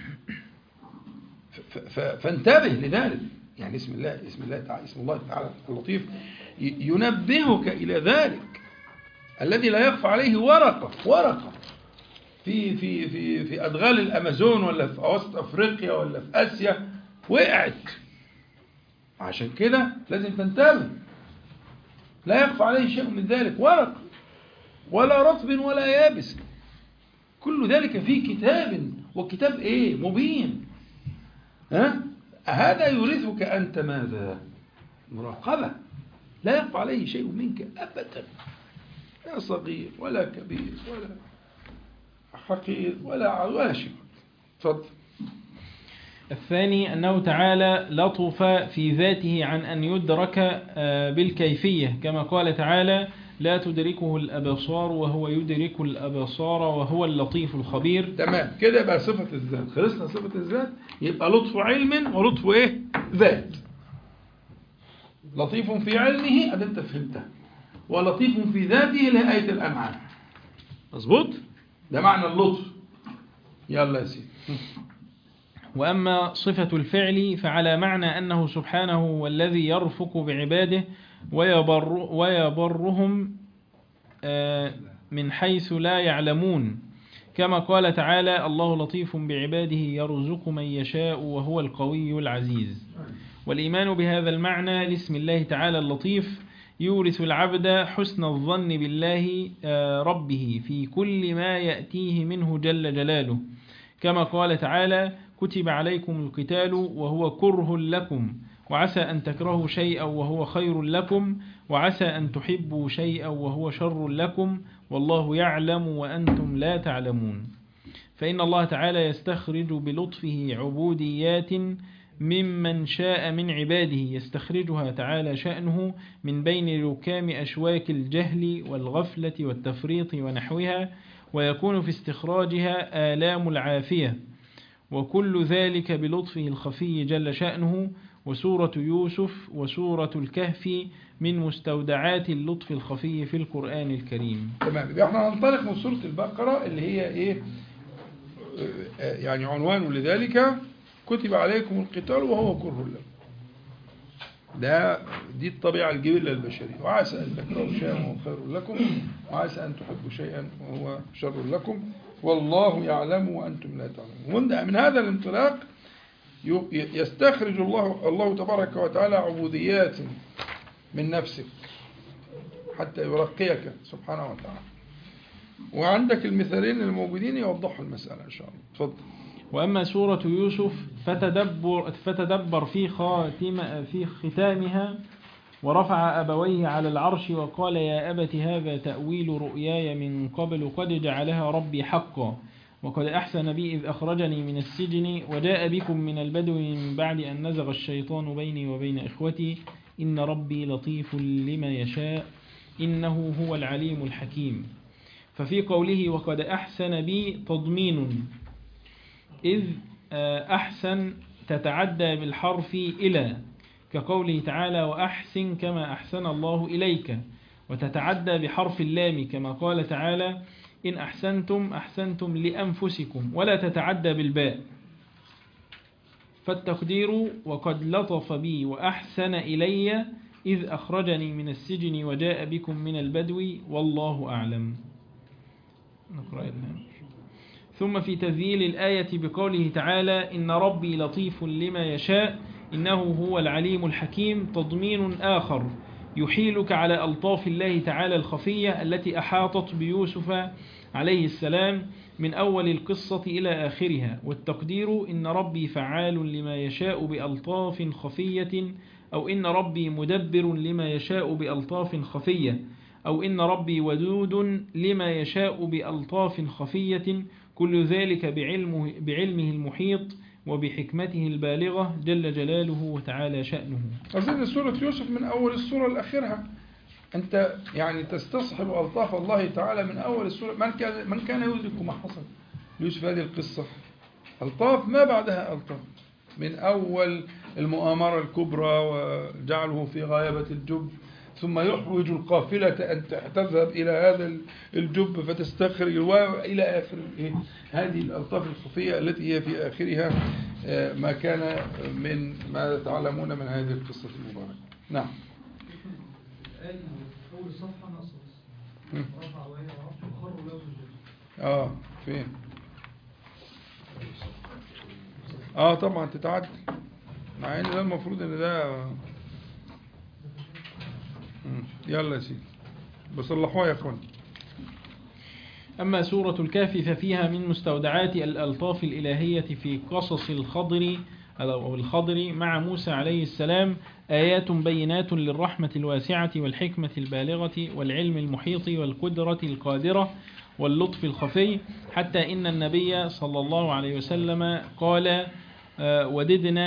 ف- ف- فانتبه لذلك يعني اسم الله اسم الله تعالى اسم الله تعالى اللطيف ي- ينبهك الى ذلك الذي لا يخفى عليه ورقه ورقه في في في في ادغال الامازون ولا في اوسط افريقيا ولا في اسيا وقعت عشان كده لازم تنتبه لا يخفى عليه شيء من ذلك ورق ولا رطب ولا يابس كل ذلك في كتاب وكتاب ايه مبين ها هذا يورثك انت ماذا مراقبه لا يخفى عليه شيء منك ابدا لا صغير ولا كبير ولا حقير ولا ولا شيء تفضل الثاني أنه تعالى لطف في ذاته عن أن يدرك آه، بالكيفية كما قال تعالى لا تدركه الأبصار وهو يدرك الأبصار وهو اللطيف الخبير تمام كده يبقى صفة الذات خلصنا صفة الذات يبقى لطف علم ولطف ايه ذات لطيف في علمه ادي انت فهمتها ولطيف في ذاته اللي هي آية الأنعام مظبوط ده معنى اللطف يلا يا سيدي وأما صفة الفعل فعلى معنى أنه سبحانه هو الذي يرفق بعباده ويبر ويبرهم آه، من حيث لا يعلمون كما قال تعالى الله لطيف بعباده يرزق من يشاء وهو القوي العزيز والإيمان بهذا المعنى لاسم الله تعالى اللطيف يورث العبد حسن الظن بالله آه، ربه في كل ما يأتيه منه جل جلاله كما قال تعالى كتب عليكم القتال وهو كره لكم وعسى أن تكرهوا شيئا وهو خير لكم وعسى أن تحبوا شيئا وهو شر لكم والله يعلم وأنتم لا تعلمون فإن الله تعالى يستخرج بلطفه عبوديات ممن شاء من عباده يستخرجها تعالى شأنه من بين ركام أشواك الجهل والغفلة والتفريط ونحوها ويكون في استخراجها آلام العافية وكل ذلك بلطفه الخفي جل شأنه وسورة يوسف وسورة الكهف من مستودعات اللطف الخفي في القرآن الكريم تمام يبقى احنا هننطلق من سورة البقرة اللي هي ايه آه، يعني عنوان لذلك كتب عليكم القتال وهو كره لكم ده دي الطبيعة الجبلة البشرية وعسى أن تكرهوا شيئا وهو خير لكم وعسى أن تحبوا شيئا وهو شر لكم والله يعلم وأنتم لا تعلمون ومن من هذا الانطلاق ي- يستخرج الله الله تبارك وتعالى عبوديات من نفسك حتى يرقيك سبحانه وتعالى وعندك المثالين الموجودين يوضحوا المسألة إن شاء الله تفضل وأما سورة يوسف فتدبر, فتدبر في, خاتم في ختامها ورفع أبويه على العرش وقال يا أبت هذا تأويل رؤياي من قبل قد جعلها ربي حقا وقد أحسن بي إذ أخرجني من السجن وجاء بكم من البدو من بعد أن نزغ الشيطان بيني وبين إخوتي إن ربي لطيف لما يشاء إنه هو العليم الحكيم ففي قوله وقد أحسن بي تضمين إذ آه، أحسن تتعدى بالحرف إلى كقوله تعالى وأحسن كما أحسن الله إليك وتتعدى بحرف اللام كما قال تعالى إن أحسنتم أحسنتم لأنفسكم ولا تتعدى بالباء فالتقدير وقد لطف بي وأحسن إلي إذ أخرجني من السجن وجاء بكم من البدو والله أعلم نقرأ النام ثم في تذييل الآية بقوله تعالى إن ربي لطيف لما يشاء إنه هو العليم الحكيم تضمين آخر يحيلك على ألطاف الله تعالى الخفية التي أحاطت بيوسف عليه السلام من أول القصة إلى آخرها والتقدير إن ربي فعال لما يشاء بألطاف خفية أو إن ربي مدبر لما يشاء بألطاف خفية أو إن ربي ودود لما يشاء بألطاف خفية كل ذلك بعلمه, بعلمه المحيط وبحكمته البالغة جل جلاله وتعالى شأنه أظن سورة يوسف من أول السورة لآخرها أنت يعني تستصحب ألطاف الله تعالى من أول السورة من كان, من كان يدرك ما حصل ليوسف هذه القصة ألطاف ما بعدها ألطاف من أول المؤامرة الكبرى وجعله في غيابة الجب ثم يحوج القافلة أن تذهب إلى هذا الجب فتستخرج وإلى آخر إيه؟ هذه الألطاف الخفية التي هي في آخرها آه، ما كان من ما تعلمون من هذه القصة المباركة نعم الآية أول صفحة ناقصة بس مم. رفع وهي وعرش وخروا له سجدا آه فين آه طبعا تتعدل مع ان ده المفروض ان ده مم. يلا يا سيدي بصلحوها يا اخوان أما سورة الكهف ففيها من مستودعات الألطاف الإلهية في قصص الخضر أو الخضر مع موسى عليه السلام آيات بينات للرحمة الواسعة والحكمة البالغة والعلم المحيط والقدرة القادرة واللطف الخفي حتى إن النبي صلى الله عليه وسلم قال آه، وددنا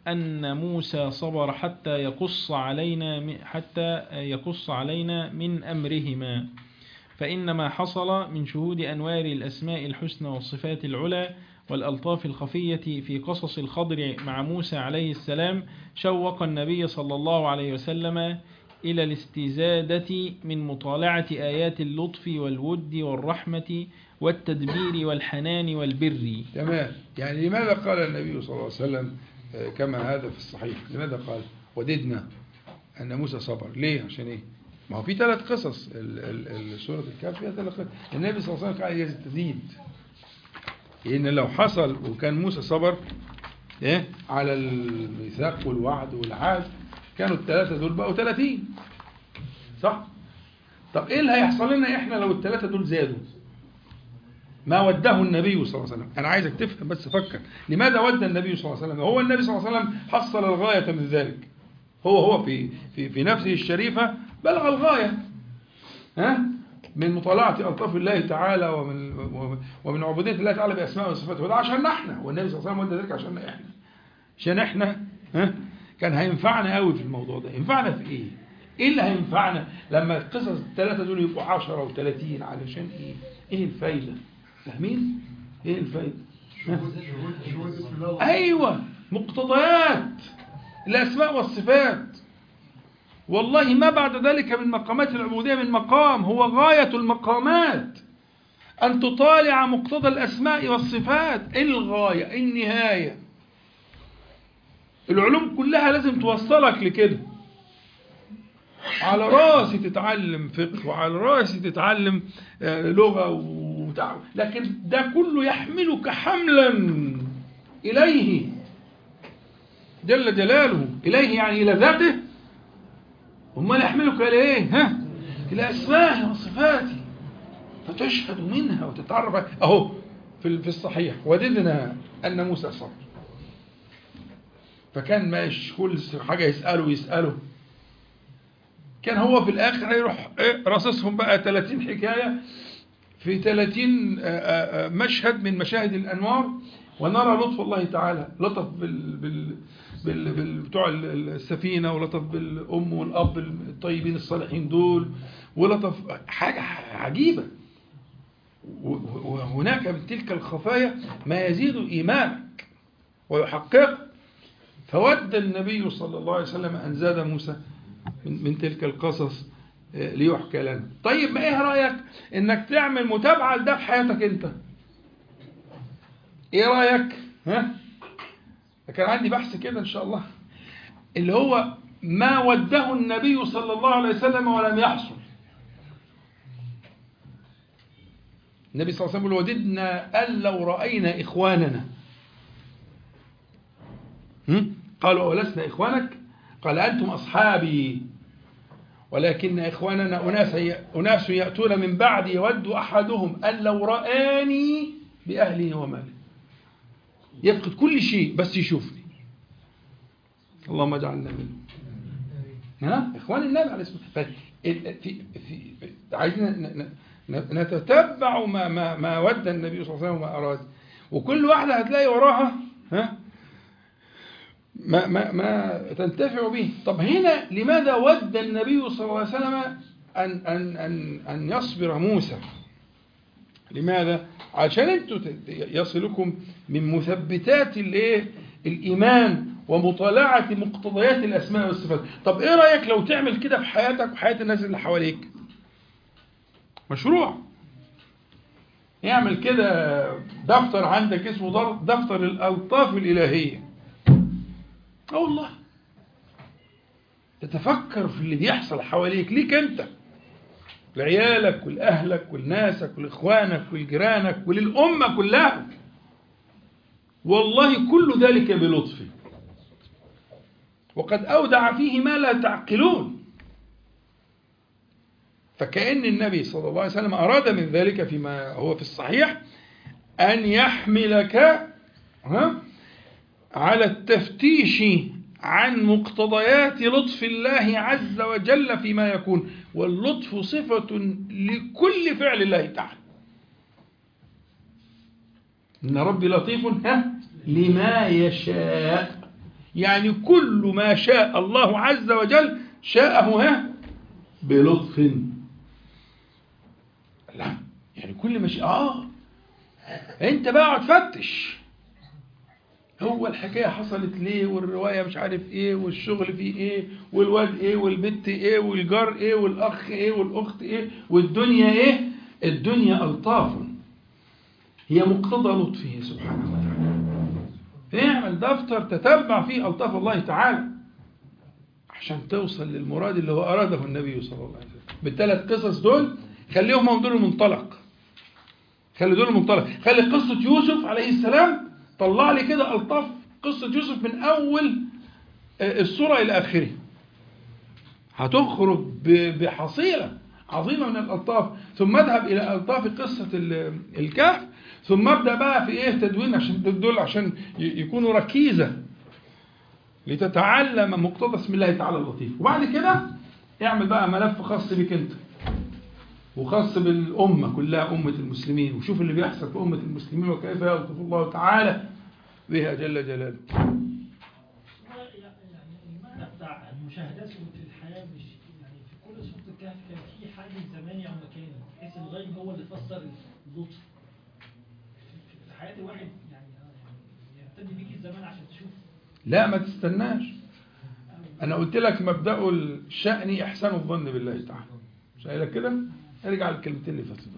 أن موسى صبر حتى يقص علينا م- حتى يقص علينا من أمرهما فإن ما حصل من شهود أنوار الأسماء الحسنى والصفات العلى والألطاف الخفية في قصص الخضر مع موسى عليه السلام شوق النبي صلى الله عليه وسلم إلى الاستزادة من مطالعة آيات اللطف والود والرحمة والتدبير والحنان والبر تمام يعني لماذا قال النبي صلى الله عليه وسلم آه، كما هذا في الصحيح لماذا قال وددنا أن موسى صبر ليه عشان إيه ما هو في ثلاث قصص ال- ال- ال- سورة الكهف فيها ثلاث قصص النبي صلى الله عليه وسلم قال يستزيد إن لو حصل وكان موسى صبر إيه على الميثاق والوعد والعهد كانوا الثلاثة دول بقوا 30 صح؟ طب إيه اللي هيحصل لنا إحنا لو الثلاثة دول زادوا؟ ما وده النبي صلى الله عليه وسلم أنا عايزك تفهم بس فكر لماذا ود النبي صلى الله عليه وسلم هو النبي صلى الله عليه وسلم حصل الغاية من ذلك هو هو في في في نفسه الشريفة بلغ الغاية ها من مطالعة ألطاف الله تعالى ومن ومن عبودية الله تعالى بأسماء وصفاته وده عشان احنا والنبي صلى الله عليه وسلم ود ذلك عشان احنا عشان احنا ها كان هينفعنا قوي في الموضوع ده ينفعنا في ايه ايه اللي هينفعنا لما القصص الثلاثة دول يبقوا 10 و30 علشان ايه ايه الفايدة فاهمين ايه الفايدة ها؟ شهود اسم الله ايوه مقتضيات الاسماء والصفات والله ما بعد ذلك من مقامات العبودية من مقام هو غاية المقامات أن تطالع مقتضى الأسماء والصفات الغاية النهاية العلوم كلها لازم توصلك لكده على راسي تتعلم فقه وعلى راسي تتعلم آه، لغة وتع... لكن ده كله يحملك حملا إليه جل جلاله إليه يعني إلى ذاته امال يحملك إلى إيه ها إلى أسمائه وصفاته فتشهد منها وتتعرف عليها. أهو في في الصحيح وددنا أن موسى صبر فكان ماشي كل حاجة يسأله يسأله كان هو في الآخر هيروح إيه رصصهم بقى 30 حكاية في 30 آه، آه، آه، مشهد من مشاهد الأنوار ونرى لطف الله تعالى لطف بال بال بال بال بتوع ال- ال- السفينة ولطف بالأم والأب الطيبين الصالحين دول ولطف حاجة عجيبة و- و- وهناك من تلك الخفايا ما يزيد إيمانك ويحقق فود النبي صلى الله عليه وسلم أن زاد موسى من, من تلك القصص آه، ليحكى لنا طيب ما ايه رأيك انك تعمل متابعة لده في حياتك انت ايه رأيك ها كان عندي بحث كده ان شاء الله اللي هو ما وده النبي صلى الله عليه وسلم ولم يحصل النبي صلى الله عليه وسلم يقول وددنا أن لو رأينا إخواننا هم؟ قالوا ولسنا إخوانك قال أنتم أصحابي ولكن إخواننا أناس أناس يأتون من بعد يود أحدهم أن لو رآني بأهله وماله يفقد كل شيء بس يشوفني اللهم اجعلنا منه ها إخوان النبي عليه الصلاة والسلام في في في عايزين ن- ن- نتتبع ما ما ما ود النبي صلى الله عليه وسلم وما أراد وكل واحدة هتلاقي وراها ها ما ما ما تنتفع به طب هنا لماذا ود النبي صلى الله عليه وسلم أن أن أن أن يصبر موسى لماذا عشان انتوا ت- يصلكم من مثبتات الايه الايمان ومطالعه مقتضيات الاسماء والصفات طب ايه رايك لو تعمل كده في حياتك وحياه الناس اللي حواليك مشروع اعمل كده دفتر عندك اسمه در- دفتر الالطاف الالهيه اه والله تتفكر في اللي بيحصل حواليك ليك انت لعيالك ولأهلك ولناسك ولإخوانك ولجيرانك وللأمة كلها والله كل ذلك بلطفه وقد أودع فيه ما لا تعقلون فكأن النبي صلى الله عليه وسلم أراد من ذلك فيما هو في الصحيح أن يحملك ها على التفتيش عن مقتضيات لطف الله عز وجل فيما يكون واللطف صفة لكل فعل الله تعالى إن ربي لطيف ها لما يشاء يعني كل ما شاء الله عز وجل شاءه ها بلطف لا يعني كل ما شاء اه انت بقى اقعد فتش هو الحكاية حصلت ليه والرواية مش عارف ايه والشغل فيه ايه والواد ايه والبت ايه والجار ايه والاخ ايه والاخت ايه والدنيا ايه الدنيا الطاف هي مقتضى لطفه سبحانه وتعالى اعمل دفتر تتبع فيه الطاف الله تعالى عشان توصل للمراد اللي هو اراده النبي صلى الله عليه وسلم بالثلاث قصص دول خليهم هم دول المنطلق خلي دول المنطلق خلي قصة يوسف عليه السلام طلع لي كده ألطاف قصة يوسف من أول السورة إلى آخره هتخرج بحصيلة عظيمة من الألطاف ثم اذهب إلى ألطاف قصة الكهف ثم ابدأ بقى في إيه تدوين عشان دول عشان يكونوا ركيزة لتتعلم مقتضى اسم الله تعالى اللطيف وبعد كده اعمل بقى ملف خاص بك أنت وخاص بالأمة كلها أمة المسلمين وشوف اللي بيحصل في أمة المسلمين وكيف يلطف الله تعالى بها جل جلاله المعنى بتاع المشاهدات في الحياة مش يعني في كل سورة الكهف كان في حاجز زماني أو مكاني بحيث الغيب هو اللي فسر اللطف في حياة الواحد يعني يعني يهتم بيك الزمان عشان تشوف لا ما تستناش أنا قلت لك مبدأ الشأن إحسان الظن بالله تعالى مش قايل لك كده ارجع للكلمتين اللي فاتوا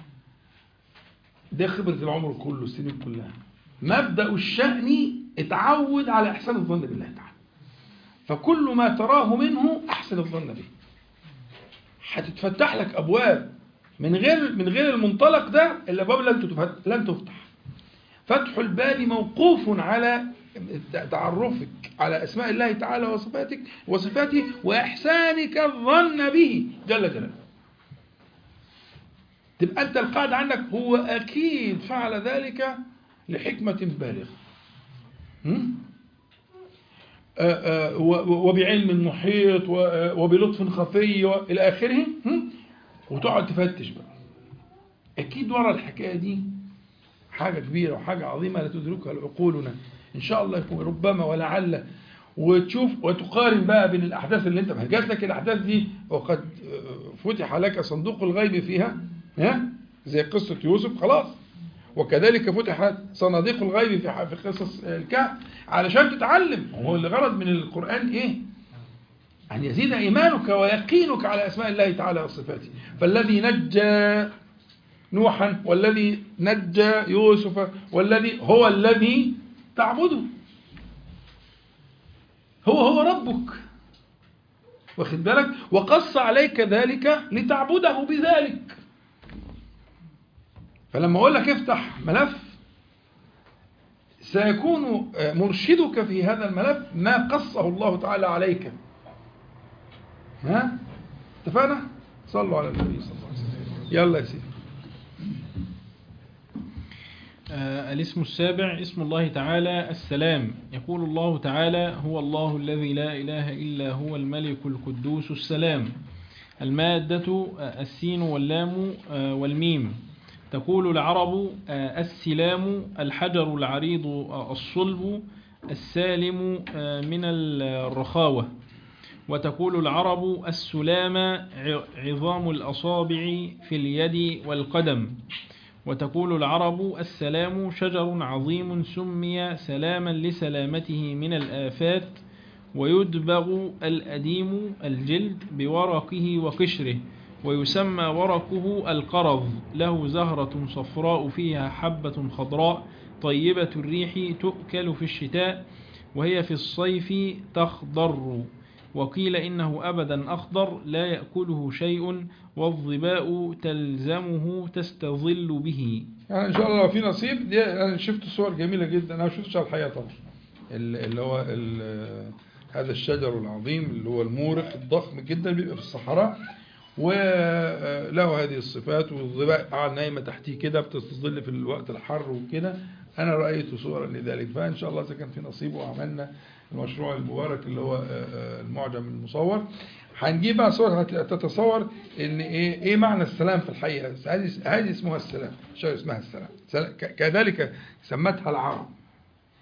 ده خبرة العمر كله السنين كلها مبدأ الشأن اتعود على إحسان الظن بالله تعالى فكل ما تراه منه أحسن الظن به هتتفتح لك أبواب من غير من غير المنطلق ده الأبواب لن لن تفتح فتح الباب موقوف على تعرفك على أسماء الله تعالى وصفاتك وصفاته وإحسانك الظن به جل جلاله تبقى أنت القاعدة عندك هو أكيد فعل ذلك لحكمة بالغة وبعلم محيط وبلطف خفي إلى آخره وتقعد تفتش بقى أكيد ورا الحكاية دي حاجة كبيرة وحاجة عظيمة لا تدركها عقولنا إن شاء الله يكون ربما ولعل وتشوف وتقارن بقى بين الأحداث اللي أنت جات لك الأحداث دي وقد فتح لك صندوق الغيب فيها ها زي قصة يوسف خلاص وكذلك فتحت صناديق الغيب في في قصص الكهف علشان تتعلم هو اللي غرض من القرآن إيه أن يزيد إيمانك ويقينك على أسماء الله تعالى وصفاته فالذي نجى نوحا والذي نجى يوسف والذي هو الذي تعبده هو هو ربك واخد بالك وقص عليك ذلك لتعبده بذلك فلما أقول لك افتح ملف سيكون مرشدك في هذا الملف ما قصه الله تعالى عليك ها اتفقنا صلوا على النبي صلى الله عليه وسلم يلا يا سيدي آه الاسم السابع اسم الله تعالى السلام يقول الله تعالى هو الله الذي لا إله إلا هو الملك القدوس السلام المادة السين واللام والميم تقول العرب السلام الحجر العريض الصلب السالم من الرخاوة وتقول العرب السلام عظام الأصابع في اليد والقدم وتقول العرب السلام شجر عظيم سمي سلاما لسلامته من الآفات ويدبغ الأديم الجلد بورقه وقشره ويسمى ورقه القرض له زهرة صفراء فيها حبة خضراء طيبة الريح تؤكل في الشتاء وهي في الصيف تخضر وقيل إنه أبدا أخضر لا يأكله شيء والظباء تلزمه تستظل به يعني إن شاء الله لو في نصيب دي أنا شفت صور جميلة جدا أنا ما شفتش على الحقيقة طبعا اللي هو هذا الشجر العظيم اللي هو المورق الضخم جدا بيبقى في الصحراء وله هذه الصفات والظباء قاعد نايمة تحتيه كده بتستظل في الوقت الحر وكده أنا رأيت صورا لذلك فإن شاء الله إذا كان في نصيب وعملنا المشروع المبارك اللي هو المعجم المصور هنجيب بقى صور تتصور ان ايه ايه معنى السلام في الحقيقه هذه هذه اسمها السلام شجره اسمها السلام كذلك سمتها العرب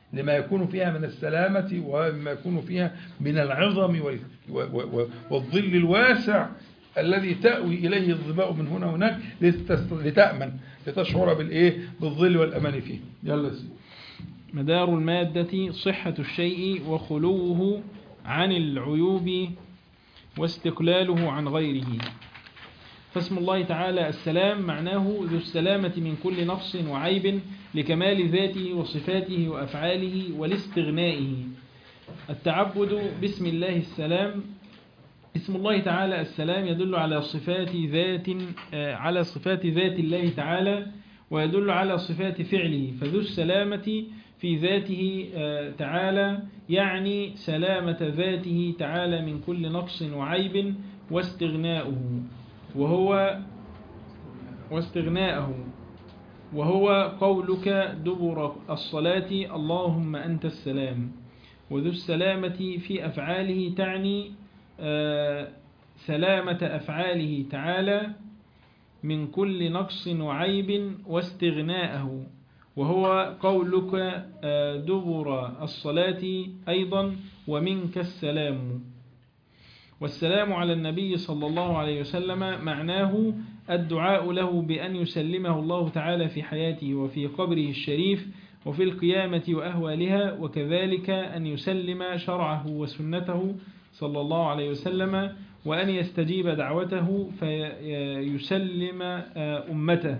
لما يكون فيها من السلامة وما يكون فيها من العظم وال- و- و- والظل الواسع الذي تأوي إليه الظباء من هنا وهناك لتست- لتأمن لتشعر بالإيه بالظل والأمان فيه يلا سيدي مدار المادة صحة الشيء وخلوه عن العيوب واستقلاله عن غيره فاسم الله تعالى السلام معناه ذو السلامة من كل نقص وعيب لكمال ذاته وصفاته وأفعاله ولاستغنائه التعبد باسم الله السلام اسم الله تعالى السلام يدل على صفات ذات آه، على صفات ذات الله تعالى ويدل على صفات فعله فذو السلامة في ذاته آه، تعالى يعني سلامة ذاته تعالى من كل نقص وعيب واستغناؤه وهو واستغناءه وهو قولك دبر الصلاة اللهم أنت السلام وذو السلامة في أفعاله تعني آه، سلامة أفعاله تعالى من كل نقص وعيب واستغناءه وهو قولك آه، دبر الصلاة أيضا ومنك السلام والسلام على النبي صلى الله عليه وسلم معناه الدعاء له بأن يسلمه الله تعالى في حياته وفي قبره الشريف وفي القيامة وأهوالها وكذلك أن يسلم شرعه وسنته صلى الله عليه وسلم وأن يستجيب دعوته فيسلم آه، أمته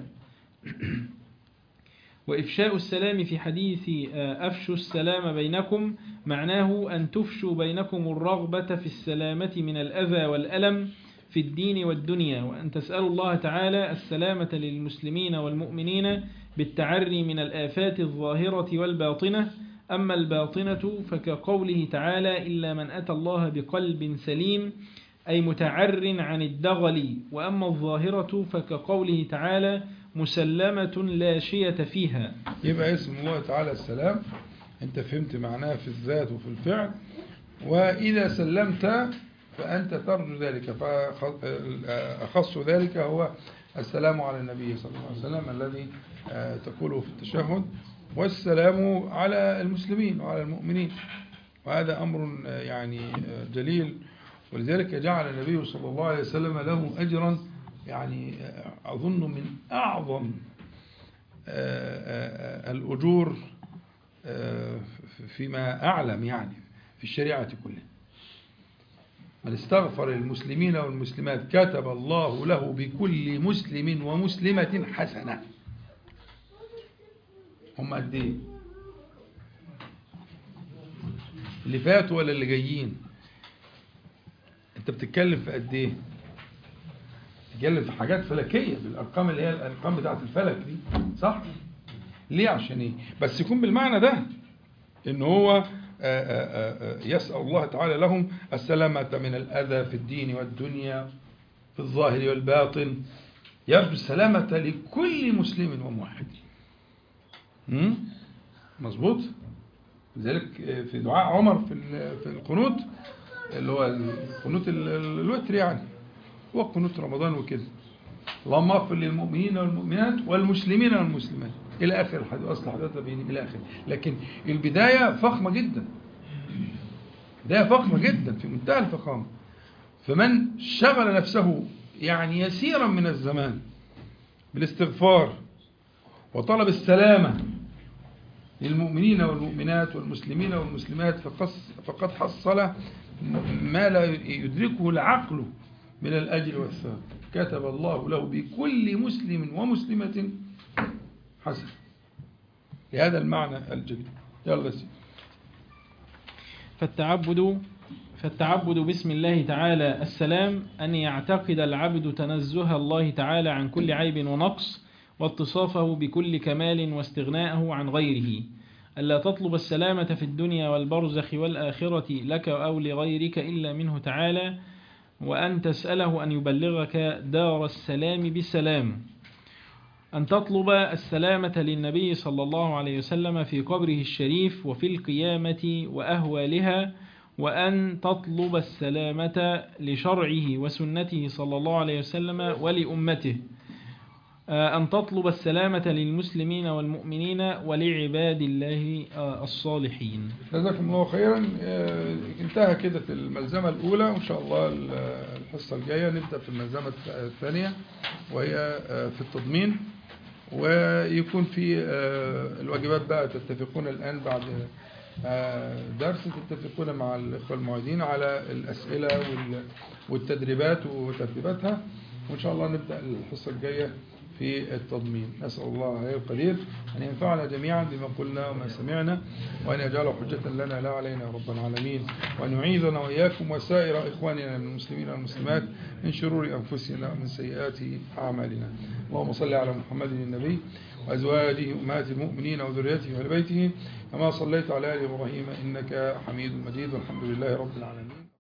وإفشاء السلام في حديث آه، أفشوا السلام بينكم معناه أن تفشوا بينكم الرغبة في السلامة من الأذى والألم في الدين والدنيا وأن تسألوا الله تعالى السلامة للمسلمين والمؤمنين بالتعري من الآفات الظاهرة والباطنة أما الباطنة فكقوله تعالى إلا من أتى الله بقلب سليم أي متعر عن الدغل وأما الظاهرة فكقوله تعالى مسلمة لا شية فيها يبقى اسم الله تعالى السلام انت فهمت معناه في الذات وفي الفعل وإذا سلمت فأنت ترجو ذلك فأخص ذلك هو السلام على النبي صلى الله عليه وسلم الذي آه، تقوله في التشهد والسلام على المسلمين وعلى المؤمنين وهذا أمر آه، يعني آه، جليل ولذلك جعل النبي صلى الله عليه وسلم له أجرا يعني آه، أظن من أعظم آه، آه، الأجور آه، فيما أعلم يعني في الشريعة كلها من استغفر للمسلمين والمسلمات كتب الله له بكل مسلم ومسلمة حسنة هم قد ايه اللي فاتوا ولا اللي جايين انت بتتكلم في قد ايه بتتكلم في حاجات فلكية بالارقام اللي هي الارقام بتاعت الفلك دي صح ليه عشان ايه بس يكون بالمعنى ده ان هو آه، آه، آه، يسأل الله تعالى لهم السلامة من الأذى في الدين والدنيا في الظاهر والباطن يرجو السلامة لكل مسلم وموحد مم؟ مظبوط لذلك في دعاء عمر في ال- في القنوت اللي هو القنوت ال- ال- الوتر يعني هو قنوت رمضان وكده اللهم اغفر للمؤمنين والمؤمنات والمسلمين والمسلمات الى اخر الحديث اصل حضرتك بيني الى اخر لكن البدايه فخمه جدا بدايه فخمه جدا في منتهى الفخامه فمن شغل نفسه يعني يسيرا من الزمان بالاستغفار وطلب السلامه للمؤمنين والمؤمنات والمسلمين والمسلمات فقص فقد حصل ما لا يدركه العقل من الأجر والثواب كتب الله له بكل مسلم ومسلمة حسن لهذا المعنى الجليل يلا سيدي فالتعبد فالتعبد باسم الله تعالى السلام أن يعتقد العبد تنزه الله تعالى عن كل عيب ونقص واتصافه بكل كمال واستغناءه عن غيره ألا تطلب السلامة في الدنيا والبرزخ والآخرة لك أو لغيرك إلا منه تعالى وأن تسأله أن يبلغك دار السلام بسلام أن تطلب السلامة للنبي صلى الله عليه وسلم في قبره الشريف وفي القيامة وأهوالها وأن تطلب السلامة لشرعه وسنته صلى الله عليه وسلم ولأمته آه، أن تطلب السلامة للمسلمين والمؤمنين ولعباد الله آه، الصالحين جزاكم الله خيرا آه، انتهى كده الملزمة الأولى وإن شاء الله ال- الحصة الجاية نبدأ في الملزمة الثانية وهي آه، في التضمين ويكون في آه، الواجبات بقى تتفقون الآن بعد آه، درس تتفقون مع الإخوة المعيدين على الأسئلة وال- والتدريبات وترتيباتها وإن شاء الله نبدأ الحصة الجاية في التضمين نسأل الله عليه القدير أن ينفعنا جميعا بما قلنا وما سمعنا وأن يجعله حجة لنا لا علينا يا رب العالمين وأن يعيذنا وإياكم وسائر إخواننا من المسلمين والمسلمات من شرور أنفسنا ومن سيئات أعمالنا اللهم صل على محمد النبي وأزواجه أمهات المؤمنين وذريته وآل بيته كما صليت على آل إبراهيم إنك حميد مجيد والحمد لله رب العالمين